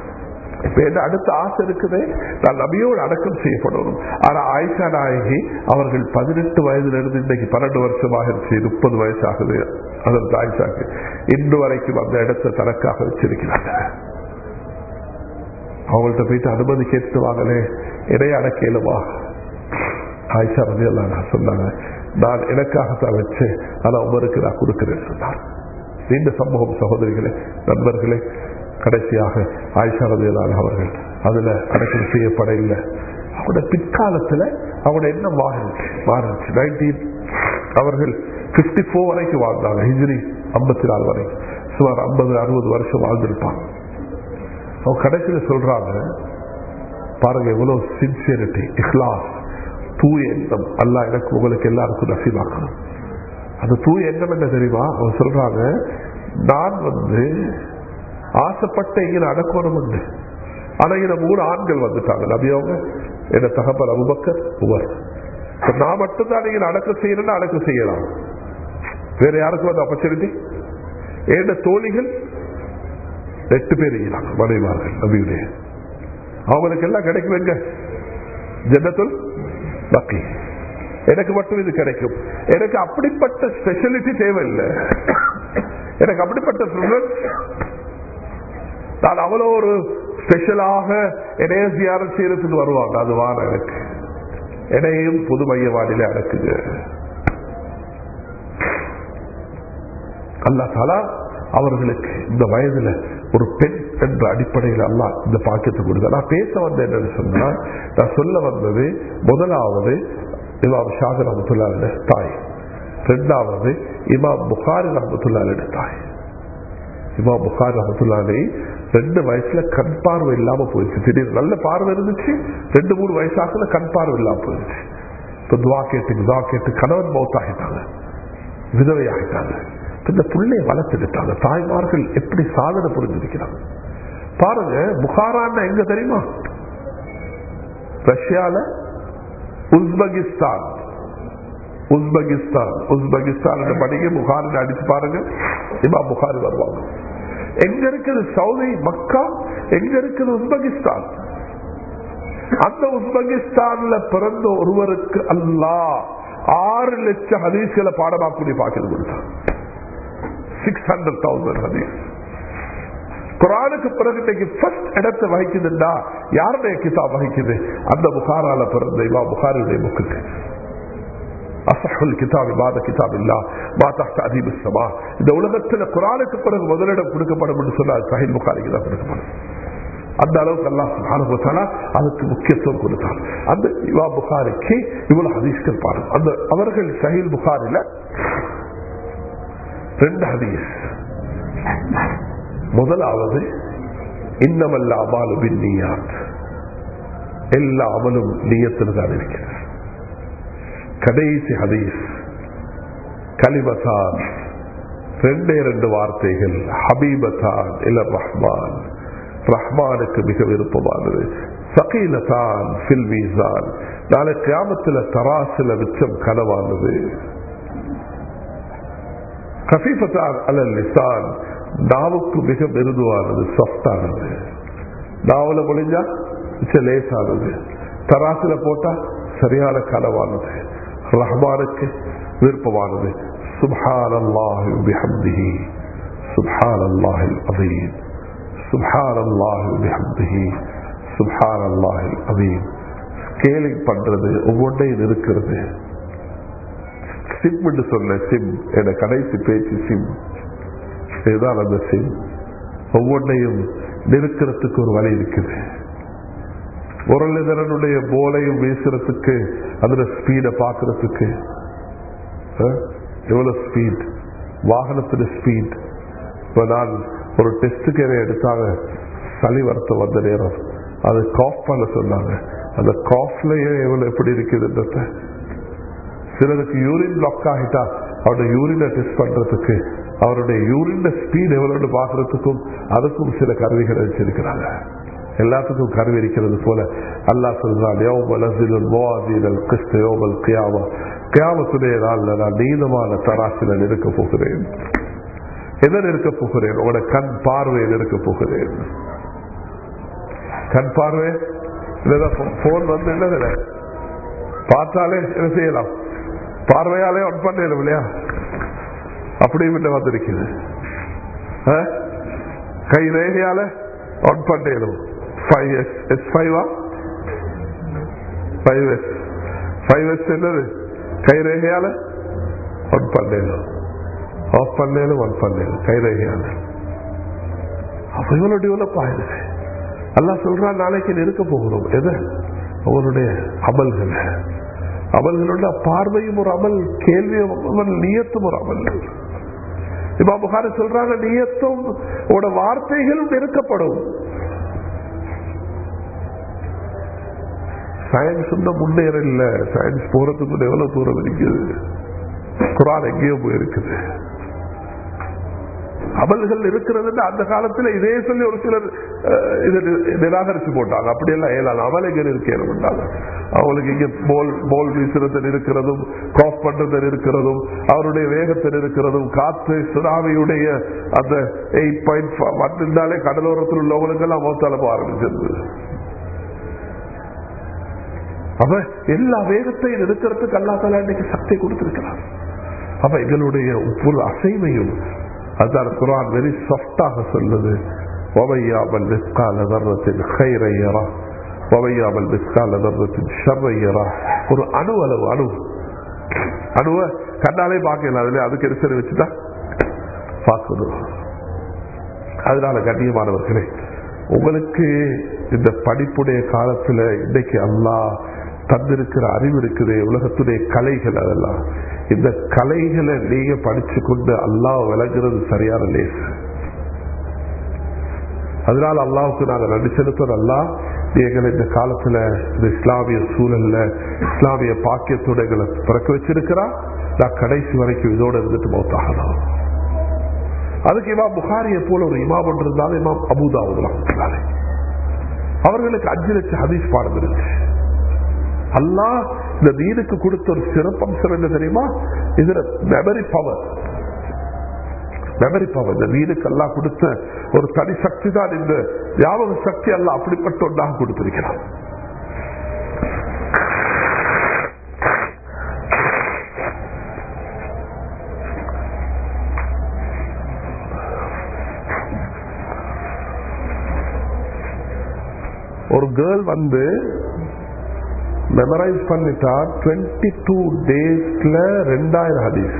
இப்ப என்ன அடுத்த ஆசை இருக்குது நான் நபியோடு அடக்கம் செய்யப்படணும் ஆனா ஆயிஷா நாயகி அவர்கள் பதினெட்டு வயதுல இருந்து இன்னைக்கு பன்னெண்டு வருஷமாக இருந்துச்சு முப்பது வயசு ஆகுது அதற்கு ஆயிஷாக்கு இன்று வரைக்கும் அந்த இடத்தை தனக்காக வச்சிருக்கிறாங்க அவங்கள்ட்ட போயிட்டு அனுமதி கேட்டு வாங்களே இடைய அடக்கலுமா ஆயிஷா ரதி எல்லாம் சொன்னாங்க நான் எனக்காகத்தான் வச்சேன் ஆனா உமருக்கு நான் கொடுக்கிறேன் சொன்னார் நீண்ட சம்பவம் சகோதரிகளே நண்பர்களே கடைசியாக ஆயிஷா ரதியலான அவர்கள் அதுல அடக்கம் செய்யப்பட இல்லை அவங்களோட பிற்காலத்துல அவங்களோட என்ன மாறிச்சு மாறிச்சு நைன்டீன் அவர்கள் பிப்டி போர் வரைக்கும் வாழ்ந்தாங்க ஹிஜ்ரி ஐம்பத்தி நாலு வரைக்கும் சுமார் ஐம்பது அறுபது வருஷம் வாழ்ந்திருப்பான் அவன் கடைசியில சொல்றாங்க பாருங்க எவ்வளவு சின்சியரிட்டி இஹ்லாஸ் தூய எண்ணம் அல்ல எனக்கு உங்களுக்கு எல்லாருக்கும் நசீவாக்கணும் அந்த தூய எண்ணம் என்ன தெரியுமா அவன் சொல்றாங்க நான் வந்து ஆசைப்பட்ட இங்க அடக்கணும் உண்டு ஆனா இங்க மூணு ஆண்கள் வந்துட்டாங்க நபியவங்க என்ன தகப்பன் அபுபக்கர் உமர் இப்ப நான் மட்டும்தான் நீங்க அடக்கம் செய்யணும்னா அடக்கம் செய்யலாம் வேற யாருக்கும் அந்த ஆப்பர்ச்சுனிட்டி ஏண்ட தோழிகள் எட்டு பேர் இருக்கிறாங்க மனைவார்கள் நபியுடைய அவங்களுக்கு எல்லாம் கிடைக்கும் எங்க ஜன்னத்துல் பக்கி எனக்கு மட்டும் இது கிடைக்கும் எனக்கு அப்படிப்பட்ட ஸ்பெஷலிட்டி தேவையில்லை எனக்கு அப்படிப்பட்ட privilege நான் அவ்வளோ ஒரு ஸ்பெஷலாக இணைய தியானம் செய்யறதுக்கு வருவாங்க அது வார எனக்கு இணையும் புது மையவாடியில அடக்குது அல்லா தாலா அவர்களுக்கு இந்த வயதுல ஒரு பெண் என்ற அடிப்படையில் அல்லா இந்த பாக்கியத்தை கொடுத்த நான் பேச வந்தேன் என்னன்னு சொன்னா நான் சொல்ல வந்தது முதலாவது இமாம் ஷாஹ் ரஹமத்துல்லாருடைய தாய் ரெண்டாவது இமாம் புகாரி ரஹமத்துல்லாருடைய தாய் இமாம் புகார் ரஹமத்துல்லாலே ரெண்டு வயசுல கண் பார்வை இல்லாம போயிடுச்சு திடீர்னு நல்ல பார்வை இருந்துச்சு ரெண்டு மூணு வயசாக்குல கண் பார்வை இல்லாம போயிடுச்சு இப்ப துவா கேட்டு துவா கேட்டு கணவன் மௌத்தாகிட்டாங்க விதவை ஆகிட்டாங்க இந்த பிள்ளைய வளர்த்தெடுத்தாங்க தாய்மார்கள் எப்படி சாதனை புரிஞ்சிருக்கிறாங்க பாருங்க புகாரான்னு எங்க தெரியுமா ரஷ்யால உஸ்பெகிஸ்தான் உஸ்பெகிஸ்தான் உஸ்பெகிஸ்தான் படிக்க புகாரில் அடிச்சு பாருங்க இமா புகாரி வருவாங்க எங்க இருக்குது சவுதி மக்கா எங்க இருக்குது உஸ்பெகிஸ்தான் அந்த உஸ்பெகிஸ்தான்ல பிறந்த ஒருவருக்கு அல்லாஹ் ஆறு லட்சம் ஹதீஸ்களை பாடமாக்கூடிய பாக்கியம் கொடுத்தான் சிக்ஸ் ஹண்ட்ரட் தௌசண்ட் ஹதீஸ் குரானுக்கு பிறகு இன்னைக்கு ஃபர்ஸ்ட் இடத்தை வகிக்குதுண்டா யாருடைய கிதாப் வகிக்குது அந்த புகாரால பிறந்த இவா புகாருடைய புக்குக்கு அசஹுல் கிதாப் இபாத கிதாப் இல்லா மாதாஹ்த அதீபு சமா இந்த உலகத்தில் குரானுக்கு பிறகு முதலிடம் கொடுக்கப்படும் என்று சொன்னால் சஹில் புகாரிக்கு தான் கொடுக்கப்படும் அந்த அளவுக்கு அல்லாஹ் சுப்ஹானஹு வ தஆலா அதுக்கு முக்கியத்துவம் கொடுத்தார் அந்த இவா புகாரிக்கு இவ்வளவு ஹதீஸ்கள் பாருங்க அந்த அவர்கள் சஹீல் புகாரில ரெண்டு ஹதீஸ் முதலாவது இன்னமல்ல அமாலு பின் நீயாத் எல்லா அமலும் நீயத்தில் தான் இருக்கிறது கடைசி ஹதீஸ் கலிமதான் ரெண்டே ரெண்டு வார்த்தைகள் ஹபீபதான் இல்ல ரஹ்மான் ரஹ்மானுக்கு மிக விருப்பமானது சகீலதான் ஃபில் மீசான் நாளை கிராமத்தில் தராசில மிச்சம் கனவானது கஃபீபத்தான் அலல் லிசான் நாவுக்கு மிக மிருதுவானது சாஃப்டானது நாவல முடிஞ்சா மிச்சம் லேசானது தராசில போட்டா சரியான கனவானது ரஹ்மானுக்கு விருப்பமானது சுப்ஹான் அல்லாஹி பிஹம்திஹி சுப்ஹான் அல்லாஹில் அதீம் சுப்ஹான் அல்லாஹி பிஹம்திஹி சுப்ஹான் அல்லாஹில் அதீம் ஸ்கேலிங் பண்றது ஒவ்வொன்றையும் இருக்கிறது சிம் என்று சொன்ன சிம் என கடைசி பேச்சு சிம் இதுதான் அந்த சிம் ஒவ்வொன்றையும் நிறுக்கிறதுக்கு ஒரு வழி இருக்குது முரளிதரனுடைய போலையும் வீசுறதுக்கு அதுல ஸ்பீட பாக்குறதுக்கு எவ்வளவு ஸ்பீட் வாகனத்துல ஸ்பீட் இப்ப நான் ஒரு டெஸ்டுக்கு என்ன எடுத்தாங்க சளி வருத்தம் வந்த நேரம் அது காஃப் பண்ண சொன்னாங்க அந்த காஃப்லயே எவ்வளவு எப்படி இருக்குதுன்றத சிலருக்கு யூரின் பிளாக் ஆகிட்டா அவருடைய யூரினை டெஸ்ட் பண்றதுக்கு அவருடைய யூரின் ஸ்பீட் எவ்வளவு பாக்குறதுக்கும் அதுக்கும் சில கருவிகள் வச்சிருக்கிறாங்க எல்லாத்துக்கும் கருவி இருக்கிறது போல அல்லா சொல்றான் கியாமத்துடைய நாள்ல நான் நீளமான தராசில நிற்க போகிறேன் எதை நிற்க போகிறேன் உங்களோட கண் பார்வையை நிற்க போகிறேன் கண் பார்வை போன் வந்து என்ன பார்த்தாலே என்ன செய்யலாம் பார்வையாலே ஒன் பண்ணணும் இல்லையா அப்படியும் இல்லை வந்திருக்குது கை ரேகையால ஒன் பண்ணணும் ஃபைவ் எஸ் எஸ் ஃபைவா ஃபைவ் எஸ் ஃபைவ் எஸ் என்னது கை ரேகையால ஒன் பண்ணணும் ஆஃப் பண்ணேலும் ஒன் பண்ணேலும் கை ரேகையால அப்ப இவ்வளவு டெவலப் ஆயிடுச்சு எல்லாம் சொல்றான் நாளைக்கு இருக்க போகிறோம் எது அவருடைய அமல்கள் அமல்களோட பார்வையும் ஒரு அமல் கேள்வியும் அமல் நியத்தும் ஒரு அமல் இப்ப புகாரி சொல்றாங்க நீயத்தும் உட வார்த்தைகளும் நெருக்கப்படும் சயின்ஸ் இன்னும் முன்னேற இல்ல சயின்ஸ் போறதுக்கு எவ்வளவு தூரம் இருக்குது குரான் எங்கேயோ போயிருக்குது அமல்கள் இருக்கிறது அந்த காலத்துல இதே சொல்லி ஒரு சிலர் அஹ், இதை நி- நிராகரிச்சு போட்டாங்க அப்படியெல்லாம் ஏழாம் அமலைகள் இருக்கேன் அவங்களுக்கு இங்க போல் போல் வீசுறது இருக்கிறதும் கிராஸ் பண்றது இருக்கிறதும் அவருடைய வேகத்தில் இருக்கிறதும் காத்து சுனாமியுடைய அந்த எயிட் பாயிண்ட் வந்திருந்தாலே கடலோரத்தில் உள்ளவங்களுக்கு எல்லாம் மோத்தால போக ஆரம்பிச்சிருந்தது அப்ப எல்லா வேகத்தையும் இருக்கிறதுக்கு அல்லா தலா இன்னைக்கு சக்தி கொடுத்திருக்கிறார் அப்ப எங்களுடைய ஒவ்வொரு அசைவையும் அதான் குரான் வெரி சாஃப்டாக சொல்லுது وَمَيَّعْمَلْ مِثْقَالَ ذَرَّةٍ خَيْرًا يَرَهُ وَمَيَّعْمَلْ مِثْقَالَ ذَرَّةٍ شَرًّا يَرَهُ ஒரு அணு அளவு அணு அணுவை கண்ணாலே பார்க்கலாம் அதுல அதுக்கு எரிசல் வச்சுட்டா பார்க்கணும் அதனால கண்ணியமானவர்களே உங்களுக்கு இந்த படிப்புடைய காலத்துல இன்னைக்கு அல்லாஹ் தந்திருக்கிற அறிவு இருக்குது உலகத்துடைய கலைகள் அதெல்லாம் இந்த கலைகளை நீங்க படிச்சு கொண்டு அல்லாஹ் விளங்குறது சரியான லேசு அதனால அல்லாவுக்கு நாங்க நன்றி செலுத்துறோம் அல்லா எங்களை இந்த காலத்துல இந்த இஸ்லாமிய சூழல்ல இஸ்லாமிய பாக்கியத்தோட எங்களை பிறக்க வச்சிருக்கிறா நான் கடைசி வரைக்கும் இதோட இருந்துட்டு மௌத்தாகலாம் அதுக்கு இமாம் புகாரியை போல ஒரு இமாம் ஒன்று இருந்தாலும் இமாம் அபுதாவுதான் அவர்களுக்கு அஞ்சு லட்சம் ஹதீஸ் பாடம் இருந்துச்சு அல்லாஹ் இந்த தீனுக்கு கொடுத்த ஒரு சிறப்பம்சம் என்ன தெரியுமா இதுல மெமரி பவர் மெமரி பவர் இந்த வீடுக்கு எல்லாம் கொடுத்த ஒரு தனி சக்தி தான் இந்த ஞாபக சக்தி அல்ல அப்படிப்பட்ட ஒன்றாக கொடுத்திருக்கிறான் ஒரு கேர்ள் வந்து மெமரைஸ் பண்ணிட்டா டுவெண்ட்டி டூ டேஸ்ல ரெண்டாயிரம் ஹதீஸ்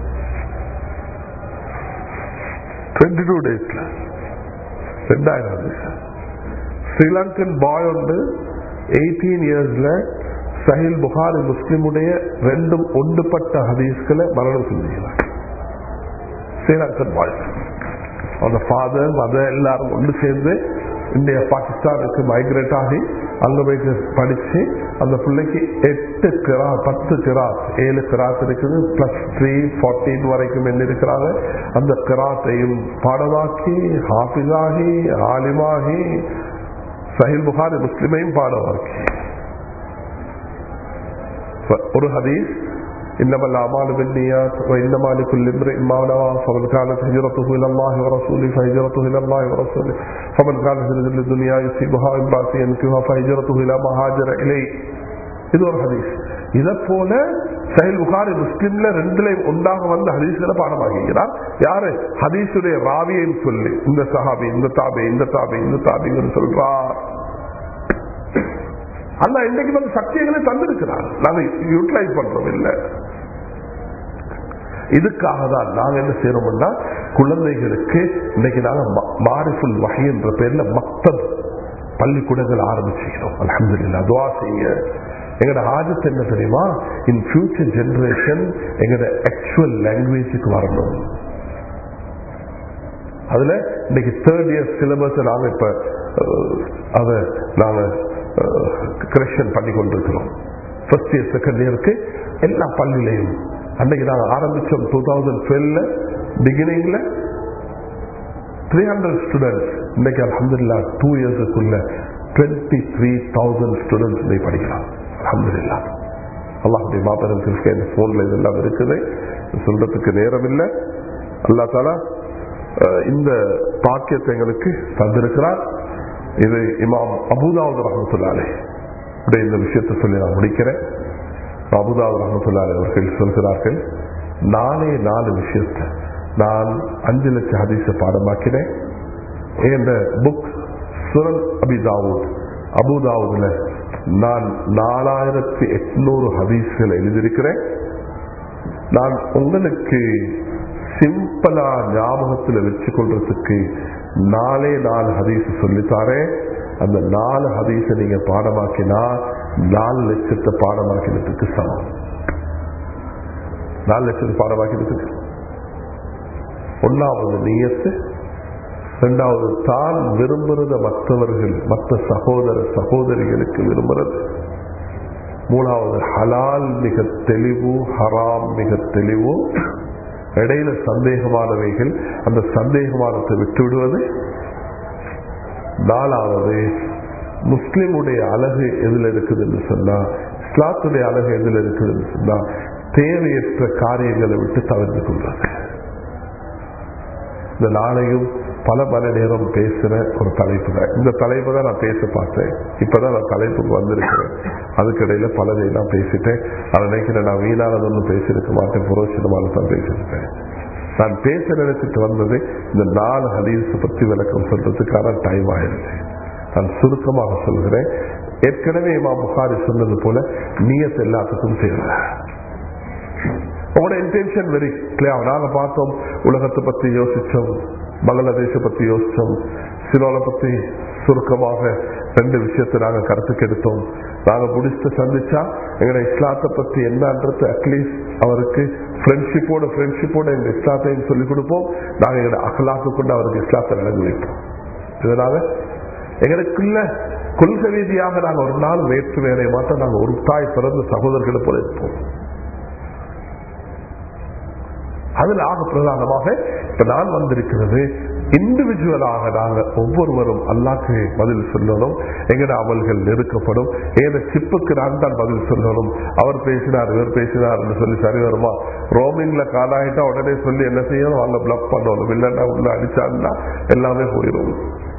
டுவெண்ட்டி டூ டேஸ்ல ரெண்டாயிரம் ஹதீஸ் ஸ்ரீலங்கன் பாய் உண்டு எயிட்டீன் இயர்ஸ்ல சஹில் புகாரி முஸ்லிமுடைய ரெண்டும் ஒன்றுபட்ட ஹதீஸ்களை மரணம் செஞ்சுக்கிறார் ஸ்ரீலங்கன் பாய் அந்த ஃபாதர் மதர் எல்லாரும் ஒன்று சேர்ந்து இந்தியா பாகிஸ்தானுக்கு மைக்ரேட் ஆகி அங்க போயிட்டு படிச்சு அந்த பிள்ளைக்கு எட்டு கிரா பத்து கிராத் ஏழு கிராத் இருக்குது பிளஸ் த்ரீ ஃபார்டீன் வரைக்கும் என்ன இருக்கிறாங்க அந்த கிராத்தையும் பாடமாக்கி ஹாஃபிஸாகி ஆலிமாகி சஹில் புகாரி முஸ்லிமையும் பாடமாக்கி ஒரு ஹதீஸ் إنما الأعمال بالنيات وإنما لكل امرئ ما نوى فمن كانت هجرته إلى الله ورسوله فهجرته إلى الله ورسوله فمن كانت هجرته للدنيا يصيبها امرأة ينكها فهجرته إلى ما هاجر إليه இது ஒரு ஹதீஸ் இதை போல சஹில் புகாரி முஸ்லிம்ல ரெண்டுல ஒன்றாக வந்த ஹதீஸ்களை பாடமாகிறார் யாரு ஹதீஸுடைய ராவியையும் சொல்லி இந்த சஹாபி இந்த தாபி இந்த தாபி இந்த தாபின்னு சொல்றார் அல்ல இன்னைக்கு வந்து சக்தியங்களை தந்திருக்கிறார் நாங்க யூட்டிலைஸ் பண்றோம் இல்ல இதுக்காக தான் நாங்க என்ன செய்யறோம்னா குழந்தைகளுக்கு இன்னைக்கு நாங்க மாரிஃபுல் வகை என்ற பேர்ல மக்தப் பள்ளிக்கூடங்கள் ஆரம்பிச்சுக்கிறோம் அலமதுல்லா துவா செய்ய எங்கட ஆஜத்து என்ன தெரியுமா இன் ஃபியூச்சர் ஜெனரேஷன் எங்கட ஆக்சுவல் லாங்குவேஜுக்கு வரணும் அதுல இன்னைக்கு தேர்ட் இயர் சிலபஸ் நாங்க இப்ப அதை நாங்க கரெக்ஷன் பண்ணி கொண்டிருக்கிறோம் ஃபர்ஸ்ட் இயர் செகண்ட் இயருக்கு எல்லா பள்ளியிலையும் அன்னைக்கு நாங்கள் ஆரம்பிச்சோம் டூ தௌசண்ட் டுவெல்ல பிகினிங்ல த்ரீ ஹண்ட்ரட் ஸ்டூடெண்ட்ஸ் இன்னைக்கு அலமதுல்லா டூ இயர்ஸுக்குள்ள டுவெண்ட்டி த்ரீ தௌசண்ட் ஸ்டூடெண்ட்ஸ் இன்னைக்கு படிக்கலாம் அலமதுல்லா அல்லாஹுடைய மாபெரும் கிறிஸ்க இந்த போன்ல இதெல்லாம் இருக்குது சொல்றதுக்கு நேரம் இல்லை அல்லா தாலா இந்த பாக்கியத்தை எங்களுக்கு தந்திருக்கிறார் இது இமாம் அபுதாவுத் ரஹமத்துல்லாலே இந்த விஷயத்தை சொல்லி நான் முடிக்கிறேன் அபுதாவுத் ரஹமத்துல்லாலே அவர்கள் சொல்கிறார்கள் நாலே நாலு விஷயத்தை நான் அஞ்சு லட்சம் ஹதீஸ பாடமாக்கினேன் இந்த புக் சுரன் அபிதாவூத் அபுதாவுதுல நான் நாலாயிரத்தி எட்நூறு ஹதீஸ்களை எழுதியிருக்கிறேன் நான் உங்களுக்கு சிம்பிளா ஞாபகத்தில் வச்சு கொள்றதுக்கு நாலே நாலு ஹதீஸ் சொல்லித்தாரேன் அந்த நாலு ஹதீஸ நீங்க பாடமாக்கினா நாலு லட்சத்தை பாடமாக்கினதுக்கு சமம் நாலு லட்சத்தை பாடமாக்கினதுக்கு ஒன்னாவது நீயத்து இரண்டாவது தான் விரும்புறத மற்றவர்கள் மற்ற சகோதர சகோதரிகளுக்கு விரும்புறது மூணாவது ஹலால் மிக தெளிவு ஹராம் மிக தெளிவு இடையில சந்தேகமானவைகள் அந்த சந்தேகமானத்தை விட்டு விடுவது நாலாவது முஸ்லிமுடைய அழகு எதுல இருக்குதுன்னு சொன்னா இஸ்லாத்துடைய அழகு எதுல இருக்குதுன்னு சொன்னா தேவையற்ற காரியங்களை விட்டு தவிர்த்து கொள்வது இந்த நாளையும் பல மணி நேரம் பேசுற ஒரு தலைப்பு தான் இந்த தலைப்பு தான் நான் பேச பார்த்தேன் இப்பதான் நான் தலைப்புக்கு வந்திருக்கிறேன் அதுக்கிடையில பலதை நான் பேசிட்டேன் அதை நினைக்கிறேன் நான் வீணானது ஒன்றும் பேசியிருக்க மாட்டேன் புரோஷனமான தான் பேசியிருக்கேன் நான் பேச நினைச்சிட்டு வந்தது இந்த நாலு ஹதீஸ் பத்தி விளக்கம் சொல்றதுக்கான டைம் ஆயிடுச்சு நான் சுருக்கமாக சொல்கிறேன் ஏற்கனவே இமா புகாரி சொன்னது போல நீயத் எல்லாத்துக்கும் தேவை உங்களோட இன்டென்ஷன் வெரி கிளியர் நாங்க பார்த்தோம் உலகத்தை பத்தி யோசிச்சோம் பங்களாதேஷ பத்தி யோசிச்சோம் சிலோல பத்தி சுருக்கமாக ரெண்டு விஷயத்தை நாங்க கருத்துக்கு எடுத்தோம் நாங்க புடிஸ்ட சந்திச்சா எங்களோட இஸ்லாத்தை பத்தி என்னன்றது அட்லீஸ்ட் அவருக்கு ஃப்ரெண்ட்ஷிப்போட ஃப்ரெண்ட்ஷிப்போட எங்க இஸ்லாத்தையும் சொல்லிக் கொடுப்போம் நாங்க எங்களோட அகலாக்கு கொண்டு அவருக்கு இஸ்லாத்தை நடந்து வைப்போம் இதனால எங்களுக்குள்ள கொள்கை ரீதியாக நாங்க ஒரு நாள் வேற்று வேலை மாற்றம் நாங்க ஒரு தாய் பிறந்த சகோதரர்களை போல இருப்போம் அதுல ஆக பிரதானமாக இப்ப நான் வந்திருக்கிறது இண்டிவிஜுவலாக நாங்க ஒவ்வொருவரும் அல்லாக்கு பதில் சொல்லணும் எங்கட அமல்கள் நெருக்கப்படும் ஏத சிப்புக்கு நான் தான் பதில் சொல்லணும் அவர் பேசினார் இவர் பேசினார் சொல்லி சரி வருமா ரோமிங்ல காலாயிட்டா உடனே சொல்லி என்ன செய்யணும் அங்க பிளாக் பண்ணணும் இல்லைன்னா உள்ள அடிச்சாங்கன்னா எல்லாமே போயிடும்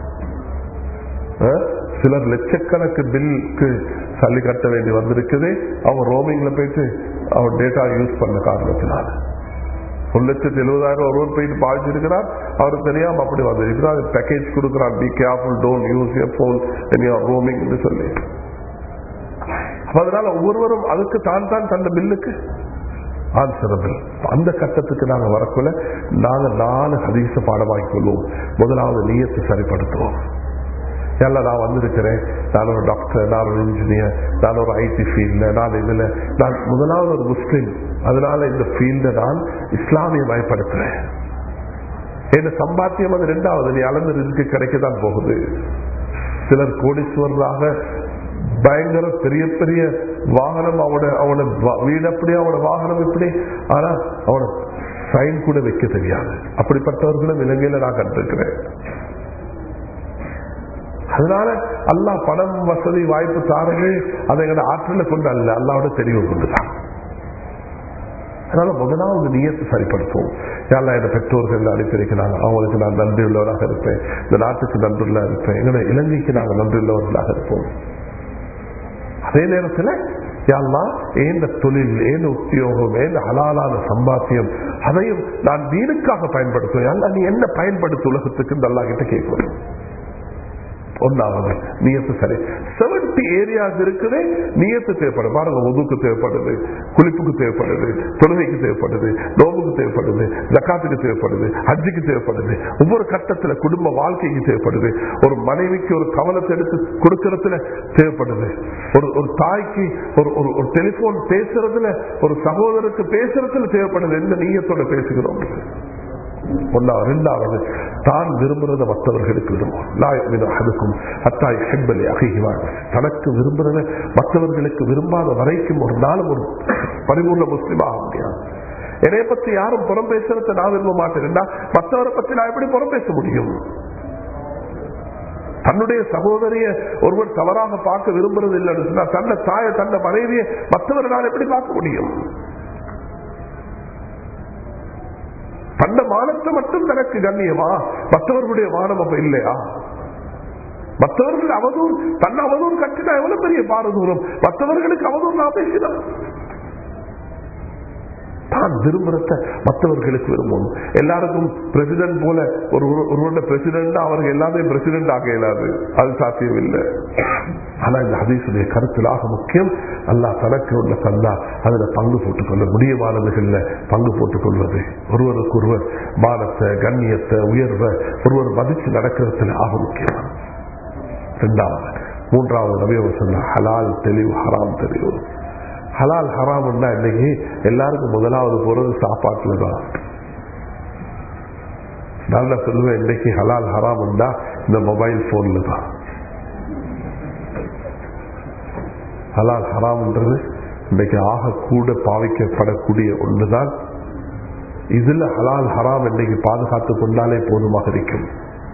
சிலர் லட்சக்கணக்கு பில்க்கு சல்லி கட்ட வேண்டி வந்திருக்குது அவங்க ரோமிங்ல போயிட்டு அவர் டேட்டா யூஸ் பண்ண காரணத்தினால ஒரு லட்சத்தி எழுபதாயிரம் ஒருவர் போயிட்டு பாதிச்சிருக்கிறார் அவருக்கு தெரியாம அப்படி வந்திருக்கிறார் பேக்கேஜ் கொடுக்கிறார் be careful don't use your phone roaming சொல்லி அதனால ஒவ்வொருவரும் அதுக்கு தான் தான் தந்த பில்லுக்கு ஆன்சரபிள் அந்த கட்டத்துக்கு நாங்க வரக்குள்ள நாங்க நாலு ஹதீச பாடமாக்கிக் கொள்வோம் முதலாவது நீயத்தை சரிப்படுத்துவோம் எல்லாம் நான் வந்திருக்கிறேன் நான் ஒரு டாக்டர் நான் ஒரு இன்ஜினியர் நான் ஒரு ஐடி ஃபீல்ட்ல நான் இதுல நான் முதலாவது ஒரு முஸ்லீம் அதனால இந்த ஃபீல்ட நான் இஸ்லாமிய பயப்படுத்துறேன் என்ன சம்பாத்தியம் அது ரெண்டாவது நீ அளந்து ரிஸ்க்கு கிடைக்கத்தான் போகுது சிலர் கோடீஸ்வரராக பயங்கர பெரிய பெரிய வாகனம் அவனோட அவனோட வீடு அப்படி அவனோட வாகனம் இப்படி ஆனா அவனோட சைன் கூட வைக்க தெரியாது அப்படிப்பட்டவர்களும் இலங்கையில நான் கண்டிருக்கிறேன் அதனால அல்லா பணம் வசதி வாய்ப்பு தாரது அதை எங்களோட ஆற்றலை கொண்டு அல்ல அல்லாவோட தெளிவு கொண்டுதான் அதனால முதலாவது நீயத்தை சரிப்படுத்துவோம் யாரெல்லாம் என் பெற்றோர்கள் அனுப்பியிருக்கிறாங்க அவங்களுக்கு நான் நன்றி உள்ளவராக இருப்பேன் இந்த நாட்டுக்கு நன்றியுள்ளா இருப்பேன் எங்களை இலங்கைக்கு நாங்கள் நன்றி உள்ளவர்களாக இருப்போம் அதே நேரத்தில் யாழ்லா ஏந்த தொழில் ஏந்த உத்தியோகம் ஏந்த ஹலாலான சம்பாத்தியம் அதையும் நான் வீணுக்காக பயன்படுத்துவேன் யாழ்லா நீ என்ன பயன்படுத்த உலகத்துக்கு நல்லா கிட்ட கேட்கணும் ஒன்னாவது நியத்து சரி செவன்டி ஏரியாஸ் இருக்குது நியத்து தேவைப்படுது பாருங்க உதுக்கு தேவைப்படுது குளிப்புக்கு தேவைப்படுது தொழுகைக்கு தேவைப்படுது நோம்புக்கு தேவைப்படுது ஜக்காத்துக்கு தேவைப்படுது ஹஜ்ஜுக்கு தேவைப்படுது ஒவ்வொரு கட்டத்துல குடும்ப வாழ்க்கைக்கு தேவைப்படுது ஒரு மனைவிக்கு ஒரு கவனத்தை எடுத்து கொடுக்கறதுல தேவைப்படுது ஒரு ஒரு தாய்க்கு ஒரு ஒரு ஒரு டெலிபோன் பேசுறதுல ஒரு சகோதரருக்கு பேசுறதுல தேவைப்படுது எந்த நீயத்தோட பேசுகிறோம் ஒன்னா ரெண்டாவது தான் விரும்புறத மற்றவர்களுக்கு விரும்பும் அத்தாய் ஹெப்பலி அகைவான் தனக்கு விரும்புறத மற்றவர்களுக்கு விரும்பாத வரைக்கும் ஒரு நாளும் ஒரு பரிபூர்ண முஸ்லிம் ஆக முடியாது என்னைய பத்தி யாரும் புறம் பேசுறத நான் விரும்ப மாட்டேன் மற்றவரை பத்தி நான் எப்படி புறம் பேச முடியும் தன்னுடைய சகோதரிய ஒருவர் தவறாக பார்க்க விரும்புறது இல்லைன்னு சொன்னா தன்னை தாய தன்னை மனைவியை மற்றவர்களால் எப்படி பார்க்க முடியும் தன்ன மானத்தை மட்டும் தனக்கு கண்ணியமா மற்றவர்களுடைய மானம் அப்ப இல்லையா மற்றவர்கள் அவதூறு தன்னை அவதூறு கட்டினா எவ்வளவு பெரிய பாரதூரம் மற்றவர்களுக்கு அவதூறு நான் பேசினோம் தான் விரும்புறத மற்றவர்களுக்கு விரும்பணும் எல்லாருக்கும் பிரசிடென்ட் போல ஒரு ஒருவருடைய பிரசிடென்ட் அவருக்கு எல்லாமே பிரசிடென்ட் ஆக இயலாது அது சாத்தியம் இல்லை ஆனா இந்த ஹதீசுடைய கருத்திலாக முக்கியம் அல்லா தனக்கு உள்ள தந்தா அதுல பங்கு போட்டுக் கொள்ள முடியமானதுகள்ல பங்கு போட்டுக் கொள்வது ஒருவருக்கு ஒருவர் மானத்தை கண்ணியத்தை உயர்வை ஒருவர் மதிச்சு நடக்கிறதுல ஆக முக்கியம் ரெண்டாவது மூன்றாவது நபியவர் சொன்ன ஹலால் தெளிவு ஹராம் தெளிவு ஹலால் ஹராம்னா இன்னைக்கு எல்லாருக்கும் முதலாவது போறது சாப்பாட்டுல தான் நான் தான் சொல்லுவேன் இன்னைக்கு ஹலால் ஹராம் உண்டா இந்த மொபைல் போன்ல தான் ஹலால் ஹராம்ன்றது இன்னைக்கு ஆக கூட பாவிக்கப்படக்கூடிய ஒன்றுதான் இதுல ஹலால் ஹராம் இன்னைக்கு பாதுகாத்துக் கொண்டாலே போதுமாக இருக்கும்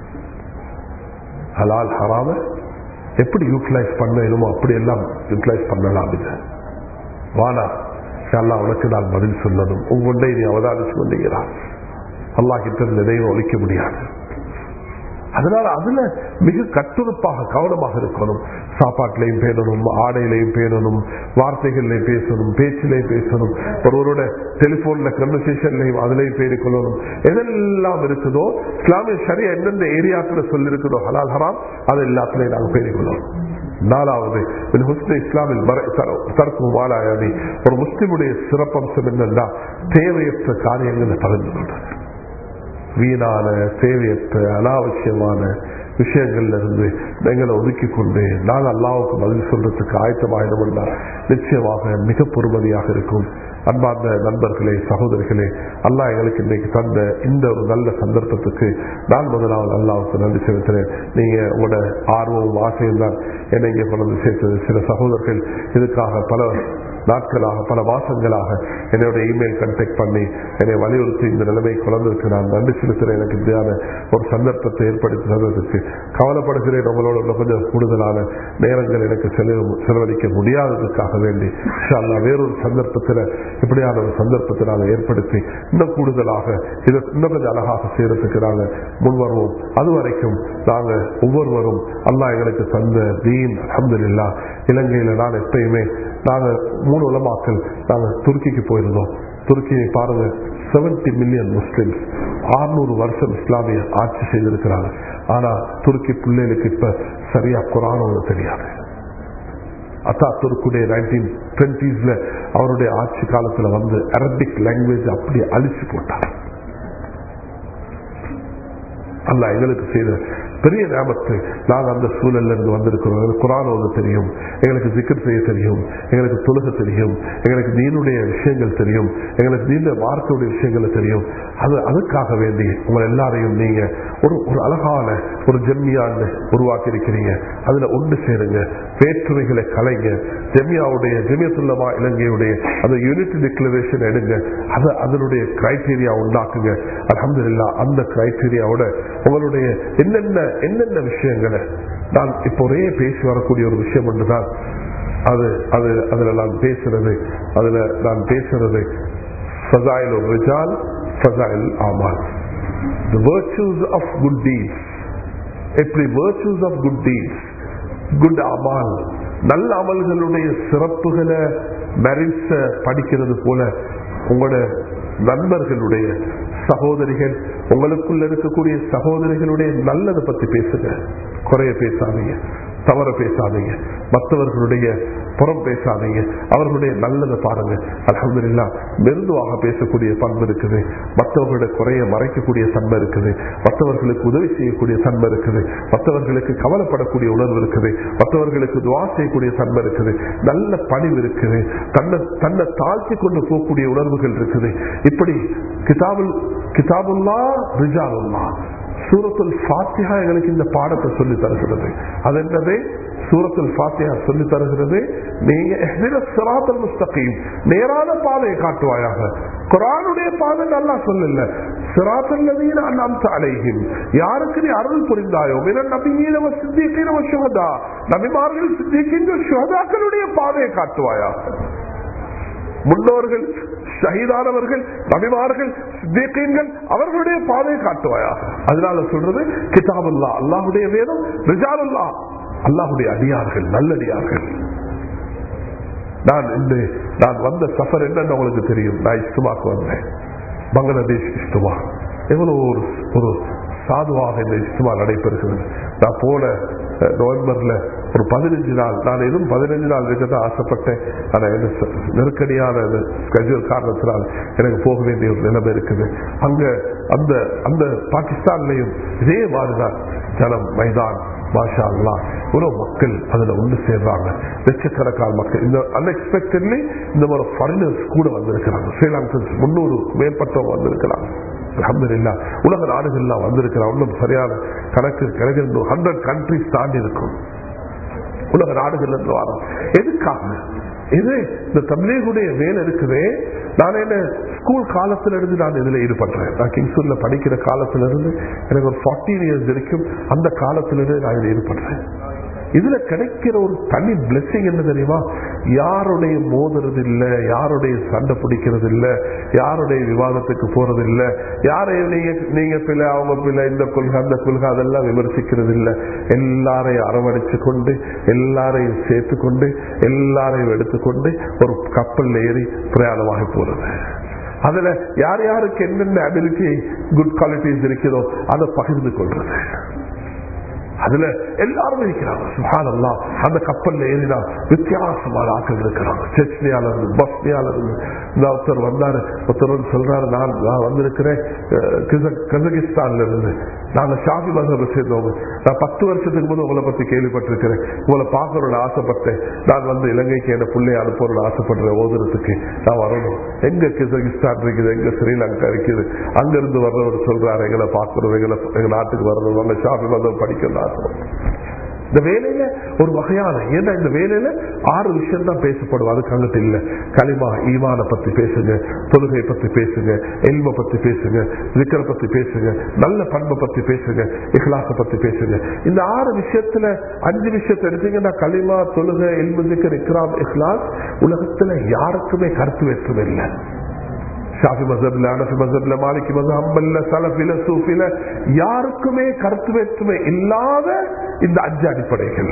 ஹலால் ஹராம எப்படி யூட்டிலைஸ் பண்ணணுமோ அப்படி எல்லாம் யூட்டிலைஸ் பண்ணலாம் இது வானா எல்லாம் உனக்கு நான் பதில் சொல்லணும் ஒவ்வொன்றை நீ அவதானிச்சு கொண்டீங்கிறான் அல்லாஹ் கிட்ட இருந்து எதையும் ஒழிக்க முடியாது அதனால அதுல மிக கட்டுறுப்பாக கவனமாக இருக்கணும் சாப்பாட்டிலையும் பேணணும் ஆடையிலையும் பேணணும் வார்த்தைகள்லையும் பேசணும் பேச்சிலையும் பேசணும் ஒருவரோட டெலிபோன்ல கன்வர்சேஷன்லையும் அதுலையும் பேணிக்கொள்ளணும் எதெல்லாம் இருக்குதோ இஸ்லாமிய சரியா எந்தெந்த ஏரியாத்துல சொல்லி இருக்குதோ ஹலால் ஹராம் அது எல்லாத்துலையும் நாங்கள் பேணிக்கொள்ளணும் நாலாவது இஸ்லாமில் தற்கும் வாழாயாதி ஒரு முஸ்லிமுடைய சிறப்பம்சம் என்னன்னா தேவையற்ற காரியங்களை பகிர்ந்து கொள்றது வீணான தேவையற்ற அனாவசியமான விஷயங்கள்ல இருந்து எங்களை ஒதுக்கி கொண்டு நாங்கள் அல்லாவுக்கு பதில் சொல்றதுக்கு ஆயத்தமாயிடும் என்றால் நிச்சயமாக மிக பொறுமதியாக இருக்கும் அன்பார்ந்த நண்பர்களே சகோதரிகளே அல்லாஹ் எங்களுக்கு இன்னைக்கு தந்த இந்த ஒரு நல்ல சந்தர்ப்பத்துக்கு நான் முதலாவது அல்லாவுக்கு நன்றி செலுத்துறேன் நீங்க உங்களோட ஆர்வமும் ஆசையும் தான் என்னை இங்கே கொண்டு சேர்த்தது சில சகோதரர்கள் இதுக்காக பல நாட்களாக பல மாசங்களாக என்னுடைய இமெயில் கண்டெக்ட் பண்ணி என்னை வலியுறுத்தி இந்த நிலைமை குழந்தைக்கு நான் நன்றி செலுத்துறேன் எனக்கு இப்படியான ஒரு சந்தர்ப்பத்தை ஏற்படுத்தி தந்ததுக்கு கவலைப்படுகிறேன் உங்களோட இன்னும் கொஞ்சம் கூடுதலான நேரங்கள் எனக்கு செலவு செலவழிக்க முடியாததுக்காக வேண்டி அல்லா வேறொரு சந்தர்ப்பத்தில் இப்படியான ஒரு சந்தர்ப்பத்தை நாங்கள் ஏற்படுத்தி இன்னும் கூடுதலாக இதை இன்னும் கொஞ்சம் அழகாக செய்யறதுக்கு நாங்கள் முன்வருவோம் அது வரைக்கும் நாங்கள் ஒவ்வொருவரும் அல்லா எங்களுக்கு தந்த தீன் அஹமதுல்லா இலங்கையில நான் எப்பயுமே நாங்கள் மூணு உலமாக்கள் நாங்கள் துருக்கிக்கு போயிருந்தோம் துருக்கியை பாருங்க செவன்டி மில்லியன் முஸ்லிம்ஸ் ஆறுநூறு வருஷம் இஸ்லாமிய ஆட்சி செய்திருக்கிறாங்க ஆனா துருக்கி பிள்ளைகளுக்கு இப்ப சரியா குரானோட தெரியாது அத்தா துருக்குடைய நைன்டீன் டுவெண்ட்டிஸ்ல அவருடைய ஆட்சி காலத்துல வந்து அரபிக் லாங்குவேஜ் அப்படி அழிச்சு போட்டார் அல்ல எங்களுக்கு செய்த பெரிய ஞாபகத்து நாங்கள் அந்த சூழல்ல இருந்து வந்திருக்கிறோம் எங்களுக்கு குரான் ஓத தெரியும் எங்களுக்கு சிக்கர் செய்ய தெரியும் எங்களுக்கு தொழுக தெரியும் எங்களுக்கு நீனுடைய விஷயங்கள் தெரியும் எங்களுக்கு நீண்ட மார்க்கவுடைய விஷயங்கள் தெரியும் அது அதுக்காக வேண்டி உங்களை எல்லாரையும் நீங்க ஒரு ஒரு அழகான ஒரு ஜெம்மியான்னு உருவாக்கி இருக்கிறீங்க அதுல ஒன்று சேருங்க வேற்றுமைகளை கலைங்க ஜெமியாவுடைய ஜெமியத்துல்லமா இலங்கையுடைய அந்த யூனிட் டிக்ளரேஷன் எடுங்க அதை அதனுடைய கிரைட்டீரியா உண்டாக்குங்க அலமதுல்லா அந்த கிரைட்டீரியாவோட உங்களுடைய என்னென்ன என்னென்ன விஷயங்களை நான் இப்போ ஒரே பேசி வரக்கூடிய ஒரு விஷயம் ஒன்றுதான் அது அது அதுல நான் பேசுறது அதுல நான் பேசுறது ஃபசாயில் ரிஜால் ஃபசாயில் ஆமால் the virtues of good deeds எப்படி virtues of good deeds good அமால் நல்ல அமல்களுடைய சிறப்புகளை மெரிட்ஸ படிக்கிறது போல உங்களோட நண்பர்களுடைய சகோதரிகள் உங்களுக்குள்ள இருக்கக்கூடிய சகோதரிகளுடைய நல்லதை பத்தி பேசுங்க குறைய பேசாதீங்க தவற பேசாதீங்க மற்றவர்களுடைய புறம் பேசாதீங்க அவர்களுடைய நல்லதை பாருங்க அலமதுல்லா மெருதுவாக பேசக்கூடிய பண்பு இருக்குது மற்றவர்களுடைய குறைய மறைக்கக்கூடிய தன்மை இருக்குது மற்றவர்களுக்கு உதவி செய்யக்கூடிய தன்மை இருக்குது மற்றவர்களுக்கு கவலைப்படக்கூடிய உணர்வு இருக்குது மற்றவர்களுக்கு துவா செய்யக்கூடிய தன்மை இருக்குது நல்ல பணிவு இருக்குது தன்னை தன்னை தாழ்த்தி கொண்டு போகக்கூடிய உணர்வுகள் இருக்குது இப்படி கிதாபுல் கிதாபுல்லா ரிஜாலுல்லா சூரத்துல் ஃபாத்தியா எங்களுக்கு இந்த பாடத்தை சொல்லி தருகிறது அது என்னது சூரத்துல் ஃபாத்தியா சொல்லி தருகிறது நீங்க சிராத்தல் முஸ்தகீம் நேரான பாதையை காட்டுவாயாக குரானுடைய பாதை நல்லா சொல்லல சிராத்தல் நவீன அண்ணாம் அலைகின் யாருக்கு நீ அருள் புரிந்தாயோ மின நபிமீன சித்திக்கின சுகதா நபிமார்கள் சித்திக்கின்ற சுகதாக்களுடைய பாதையை காட்டுவாயாக முன்னோர்கள் ஷஹீதானவர்கள் நபிமார்கள் சித்திகீன்கள் அவர்களுடைய பாதையை காட்டுவாயா அதனால சொல்றது கிதாபுல்லா அல்லாஹுடைய வேதம் ரிஜாலுல்லா அல்லாஹுடைய அடியார்கள் நல்லடியார்கள் நான் இந்த நான் வந்த சஃபர் என்னன்னு உங்களுக்கு தெரியும் நான் இஸ்துமாக்கு வந்தேன் பங்களாதேஷ் இஸ்துமா எவ்வளவு ஒரு ஒரு சாதுவாக இந்த இஸ்துமா நடைபெறுகிறது நான் போன நவம்பர்ல ஒரு பதினஞ்சு நாள் நான் எதுவும் பதினஞ்சு நாள் இருக்க தான் ஆசைப்பட்டேன் ஆனா எனக்கு நெருக்கடியான ஸ்கெட்யூல் காரணத்தினால் எனக்கு போக வேண்டிய ஒரு நிலைமை இருக்குது அங்க அந்த அந்த பாகிஸ்தான்லயும் இதே மாதிரிதான் ஜனம் மைதான் மாஷா அல்லா இவ்வளவு மக்கள் அதுல ஒன்று சேர்றாங்க லட்சக்கணக்கான மக்கள் இந்த அன்எக்ஸ்பெக்டட்லி இந்த மாதிரி ஃபாரினர்ஸ் கூட வந்திருக்கிறாங்க ஸ்ரீலங்கன்ஸ் முன்னூறு மேற்பட்டவங்க வந்திருக்கிறாங்க அலமதுல்லா உலக நாடுகள்லாம் வந்திருக்கிறோம் இன்னும் சரியான கணக்கு கணக்கு ஹண்ட்ரட் கண்ட்ரிஸ் தாண்டி இருக்கும் உலக நாடுகள் இருந்து வரோம் எதுக்காக இது இந்த தமிழர்களுடைய வேலை இருக்குதே நான் என்ன ஸ்கூல் காலத்துல இருந்து நான் இதுல ஈடுபடுறேன் நான் கிங்ஸ்வூர்ல படிக்கிற காலத்துல இருந்து எனக்கு ஒரு ஃபார்ட்டீன் இயர்ஸ் வரைக்கும் அந்த காலத்துல இருந்து நான் இதுல ஈடுபடுறேன் இதுல கிடைக்கிற ஒரு தனி பிளெஸிங் என்ன தெரியுமா யாருடைய மோதுறது இல்ல யாருடைய சண்டை பிடிக்கிறது இல்ல யாருடைய விவாதத்துக்கு போறது இல்ல யாரையும் நீங்க நீங்க பிள்ளை அவங்க பிள்ளை இந்த கொள்கை அந்த கொள்கை அதெல்லாம் விமர்சிக்கிறது இல்ல எல்லாரையும் அரவணைச்சு கொண்டு எல்லாரையும் சேர்த்து கொண்டு எல்லாரையும் எடுத்துக்கொண்டு ஒரு கப்பல் ஏறி பிரயாணமாக போறது அதுல யார் யாருக்கு என்னென்ன அபிலிட்டி குட் குவாலிட்டிஸ் இருக்கிறதோ அதை பகிர்ந்து கொள்றது அதுல எல்லாரும் இருக்கிறாங்க சுகானல்லா அந்த கப்பல்ல ஏறினா வித்தியாசமான ஆட்கள் இருக்கிறாங்க செச்னியால இருந்து பஸ்னியால இருந்து இந்த ஒருத்தர் வந்தாரு ஒருத்தர் வந்து சொல்றாரு நான் நான் வந்திருக்கிறேன் கசகிஸ்தான்ல இருந்து நாங்க ஷாபி மதத்தை சேர்ந்தவங்க நான் பத்து வருஷத்துக்கு முன்பு உங்களை பத்தி கேள்விப்பட்டிருக்கிறேன் உங்களை பார்க்கணும்னு ஆசைப்பட்டேன் நான் வந்து இலங்கைக்கு என்ன பிள்ளைய அனுப்பணும்னு ஆசைப்படுறேன் ஓதுறதுக்கு நான் வரணும் எங்க கிசகிஸ்தான் இருக்குது எங்க ஸ்ரீலங்கா இருக்குது அங்க இருந்து வர்றவர் சொல்றாரு எங்களை பார்க்கணும் எங்களை எங்க நாட்டுக்கு வரணும் அங்க ஷாபி மதம் படிக்கணும் ஆசை இந்த வேலையில ஒரு வகையான ஏன்னா இந்த வேலையில ஆறு விஷயம் தான் பேசப்படும் அதுக்கு அங்கிட்டு இல்ல களிமா ஈமான பத்தி பேசுங்க தொழுகை பத்தி பேசுங்க எல்ம பத்தி பேசுங்க விக்கரை பத்தி பேசுங்க நல்ல பண்பை பத்தி பேசுங்க இஹ்லாச பத்தி பேசுங்க இந்த ஆறு விஷயத்துல அஞ்சு விஷயத்தை எடுத்தீங்கன்னா களிமா தொழுகை எல்மு திக்கர் இக்ராம் இஹ்லாஸ் உலகத்துல யாருக்குமே கருத்து வேற்றுமை இல்லை ஷாஃபி மசப்ல அனஃபி மசப்ல மாலிகி மசப் ஹம்பல்ல சலஃபில சூஃபில யாருக்குமே கருத்து வேற்றுமை இல்லாத இந்த அஞ்சு அடிப்படைகள்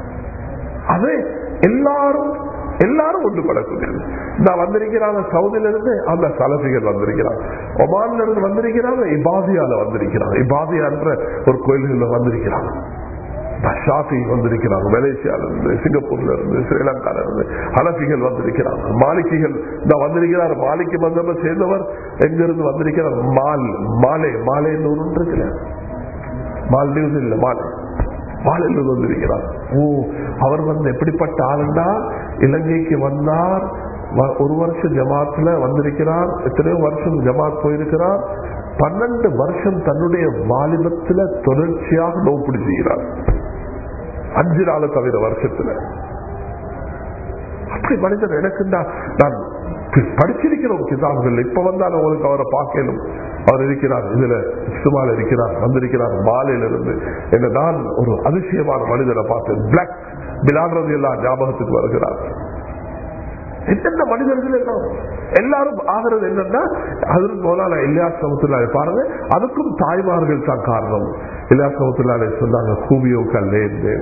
அது எல்லாரும் எல்லாரும் ஒன்றுபடக்கூடியது நான் வந்திருக்கிறாங்க சவுதியில இருந்து அந்த சலபிகள் வந்திருக்கிறாங்க ஒமான்ல இருந்து வந்திருக்கிறாங்க இபாதியால வந்திருக்கிறாங்க இபாதியான்ற ஒரு கோயில்கள் வந்திருக்கிறாங்க ஷாஃபி வந்திருக்கிறாங்க மலேசியால இருந்து சிங்கப்பூர்ல இருந்து ஸ்ரீலங்கால இருந்து ஹலபிகள் வந்திருக்கிறாங்க மாலிகிகள் நான் வந்திருக்கிறார் மாலிக்கு மந்தப சேர்ந்தவர் எங்க இருந்து வந்திருக்கிறார் மால் மாலே மாலேன்னு ஒன்று இருக்குல்ல மால் நியூஸ் இல்ல மாலே மாலையில் வந்திருக்கிறார் ஓ அவர் வந்து எப்படிப்பட்ட ஆளுண்டா இலங்கைக்கு வந்தார் ஒரு வருஷம் ஜமாத்துல வந்திருக்கிறார் எத்தனையோ வருஷம் ஜமாத் போயிருக்கிறார் பன்னெண்டு வருஷம் தன்னுடைய வாலிபத்துல தொடர்ச்சியாக நோவு பிடிச்சுகிறார் அஞ்சு நாள் தவிர வருஷத்துல அப்படி மனிதன் எனக்கு நான் படிச்சிருக்கிறோம் கிதாபுகள் இப்ப வந்தால் உங்களுக்கு அவரை பார்க்கணும் அவர் இருக்கிறார் இதுல சுமால இருக்கிறார் வந்திருக்கிறார் மாலையில இருந்து என்ன நான் ஒரு அதிசயமான மனிதனை பார்த்தேன் பிளாக் பிலாடுறது எல்லாம் ஞாபகத்துக்கு வருகிறார் என்னென்ன மனிதர்கள் எல்லாம் எல்லாரும் ஆகிறது என்னன்னா அதற்கு போனால இல்லையா சமத்துலாரை பாருங்க அதுக்கும் தாய்மார்கள் தான் காரணம் இல்லையா சமத்துலாரை சொன்னாங்க கூவியோ கல்லே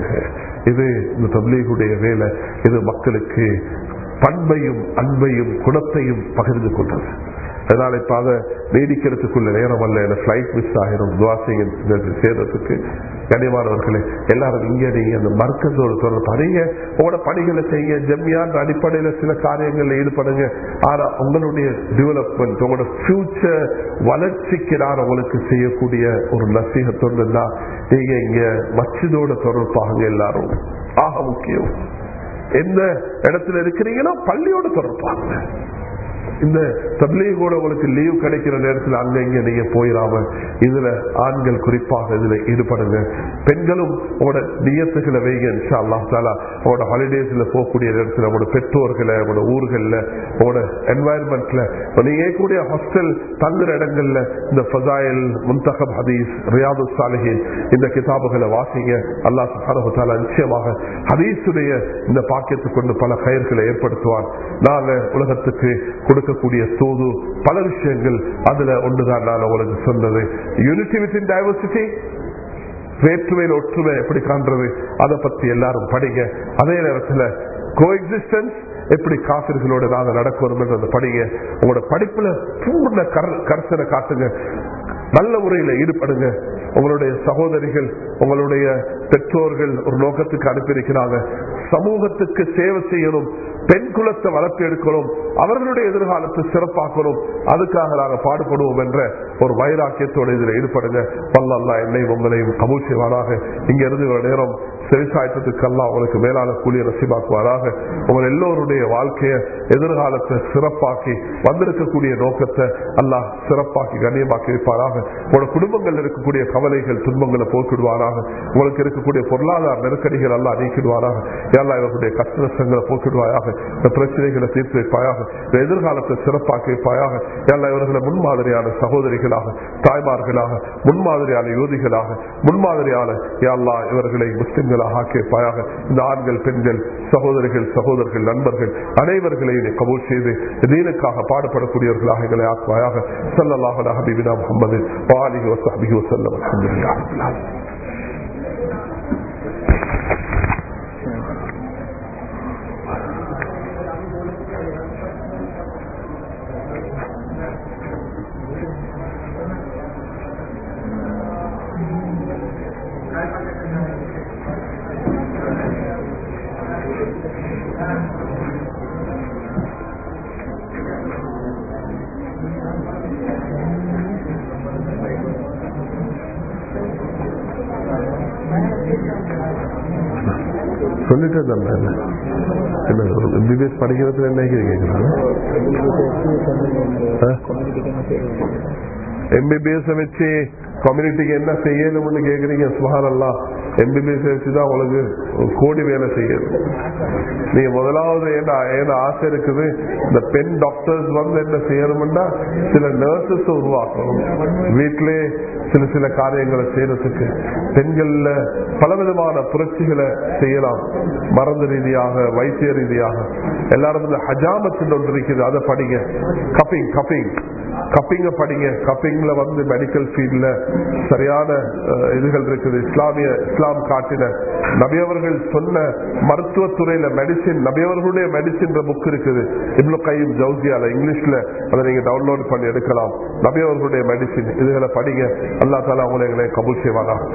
இது இந்த தப்லீகுடைய வேலை இது மக்களுக்கு பண்பையும் அன்பையும் குணத்தையும் பகிர்ந்து கொண்டது அதனால இப்ப அதை நீடிக்கிறதுக்குள்ள நேரம் அல்ல என்ன பிளைட் மிஸ் ஆகிரும் துவாசிங்க சேர்றதுக்கு கனிமானவர்களே எல்லாரும் இங்க நீங்க அந்த மர்க்கத்தோட தொடர்பு அறிங்க உங்களோட பணிகளை செய்ய ஜெம்மியான அடிப்படையில சில காரியங்கள்ல ஈடுபடுங்க ஆனா உங்களுடைய டெவலப்மெண்ட் உங்களோட ஃபியூச்சர் வளர்ச்சிக்கு நான் உங்களுக்கு செய்யக்கூடிய ஒரு நசீகத்தொண்டு தான் நீங்க இங்க மச்சிதோட தொடர்பாக எல்லாரும் ஆக முக்கியம் எந்த இடத்துல இருக்கிறீங்களோ பள்ளியோட தொடர்பாங்க இந்த தப்லீகோட உங்களுக்கு லீவ் கிடைக்கிற நேரத்தில் அங்க இங்க நீங்க போயிடாம இதுல ஆண்கள் குறிப்பாக இதுல ஈடுபடுங்க பெண்களும் உங்களோட நியத்துகளை வைங்க இன்ஷா அல்லா தாலா உங்களோட ஹாலிடேஸ்ல போகக்கூடிய நேரத்தில் உங்களோட பெற்றோர்களை உங்களோட ஊர்கள்ல உங்களோட என்வாயன்மெண்ட்ல நீங்க கூடிய ஹாஸ்டல் தங்குற இடங்கள்ல இந்த ஃபசாயில் முன்தகப் ஹதீஸ் ரியாது சாலிஹின் இந்த கிதாபுகளை வாசிங்க அல்லா சுஹான நிச்சயமாக ஹதீஸுடைய இந்த பாக்கியத்தை கொண்டு பல கயிர்களை ஏற்படுத்துவான் நாங்க உலகத்துக்கு கொடுக்கக்கூடிய தூது பல விஷயங்கள் அதுல ஒன்றுதான் நான் உங்களுக்கு சொன்னது யூனிட்டி வித் டைவர்சிட்டி வேற்றுமையில் ஒற்றுமை எப்படி காண்றது அதை பத்தி எல்லாரும் படிங்க அதே நேரத்தில் கோ எக்ஸிஸ்டன்ஸ் எப்படி காசிர்களோட நாங்க நடக்கணும் படிங்க உங்களோட படிப்புல பூர்ண கர்சனை காட்டுங்க நல்ல முறையில ஈடுபடுங்க உங்களுடைய சகோதரிகள் உங்களுடைய பெற்றோர்கள் ஒரு நோக்கத்துக்கு அனுப்பியிருக்கிறாங்க சமூகத்துக்கு சேவை செய்யணும் பெண் குலத்தை வளர்த்து எடுக்கணும் அவர்களுடைய எதிர்காலத்தை சிறப்பாக்கணும் அதுக்காக நாங்கள் பாடுபடுவோம் என்ற ஒரு வைராக்கியத்தோடு இதில் ஈடுபடுங்க வல்ல அல்லா என்னையும் உங்களையும் கபூல் செய்வாராக இங்க இருந்து ஒரு நேரம் செவிசாய்த்ததுக்கெல்லாம் உங்களுக்கு மேலான கூலிய நசிபாக்குவாராக உங்கள் எல்லோருடைய வாழ்க்கையை எதிர்காலத்தை சிறப்பாக்கி வந்திருக்கக்கூடிய நோக்கத்தை அல்லாஹ் சிறப்பாக்கி கண்ணியமாக்கி வைப்பாராக உங்களோட குடும்பங்கள் இருக்கக்கூடிய கவலைகள் துன்பங்களை போக்கிடுவாராக உங்களுக்கு இருக்கக்கூடிய பொருளாதார நெருக்கடிகள் எல்லாம் நீக்கிடுவாராக எல்லாம் இவர்களுடைய கஷ்ட நஷ்டங்களை போக்கிடுவாயாக இந்த பிரச்சனைகளை தீர்த்து வைப்பாயாக இந்த எதிர்காலத்தை சிறப்பாக்கி வைப்பாயாக எல்லாம் இவர்களை முன்மாதிரியான சகோதரிகளாக தாய்மார்களாக முன்மாதிரியான யோதிகளாக முன்மாதிரியான எல்லா இவர்களை முஸ்லிம்களாக ஆக்கி வைப்பாயாக இந்த ஆண்கள் பெண்கள் சகோதரிகள் சகோதரர்கள் நண்பர்கள் அனைவர்களையும் நீ கபூல் செய்து தீனுக்காக பாடுபடக்கூடியவர்களாக எங்களை ஆக்குவாயாக சல்லல்லாஹு அலா ஹபீபினா முஹம்மது வாலிஹி வஸஹ்பிஹி வஸல்லம் அல்ஹம்துலில்லாஹ் ரப்பில் ஆலமீன் சொல்லிட்டே தான் என்ன எம்பிபிஎஸ் படிக்கிறதுல என்ன கேட்கிறாங்க எம்பிபிஎஸ் வச்சு கம்யூனிட்டிக்கு என்ன செய்யணும்னு கேக்குறீங்க சுகானல்லாம் எம்பிபிஎஸ் வச்சுதான் உங்களுக்கு கோடி வேலை செய்யணும் நீங்க முதலாவது என்ன என்ன ஆசை இருக்குது இந்த பெண் டாக்டர்ஸ் வந்து என்ன செய்யணும்னா சில நர்சஸ் உருவாக்கணும் வீட்டிலே சில சில காரியங்களை செய்யறதுக்கு பெண்கள்ல பலவிதமான புரட்சிகளை செய்யலாம் மருந்து ரீதியாக வைத்திய ரீதியாக எல்லாரும் இந்த ஹஜாமத் ஒன்று இருக்குது அதை படிங்க கப்பிங் கப்பிங் கப்பிங்க படிங்க கப்பிங்ல வந்து மெடிக்கல் ஃபீல்ட்ல சரியான அஹ், இதுகள் இருக்குது இஸ்லாமிய இஸ்லாம் காட்டின நபியவர்கள் சொன்ன மருத்துவத்துறையில மெடிசின் நபியவர்களுடைய மெடிசின் புக் இருக்குது இவ்வளவு கையும் ஜவுசியால இங்கிலீஷ்ல அதை நீங்க டவுன்லோட் பண்ணி எடுக்கலாம் நபியவர்களுடைய மெடிசின் இதுகளை படிங்க அல்லா தாலா உங்களை எங்களை கபூல் செய்வாங்க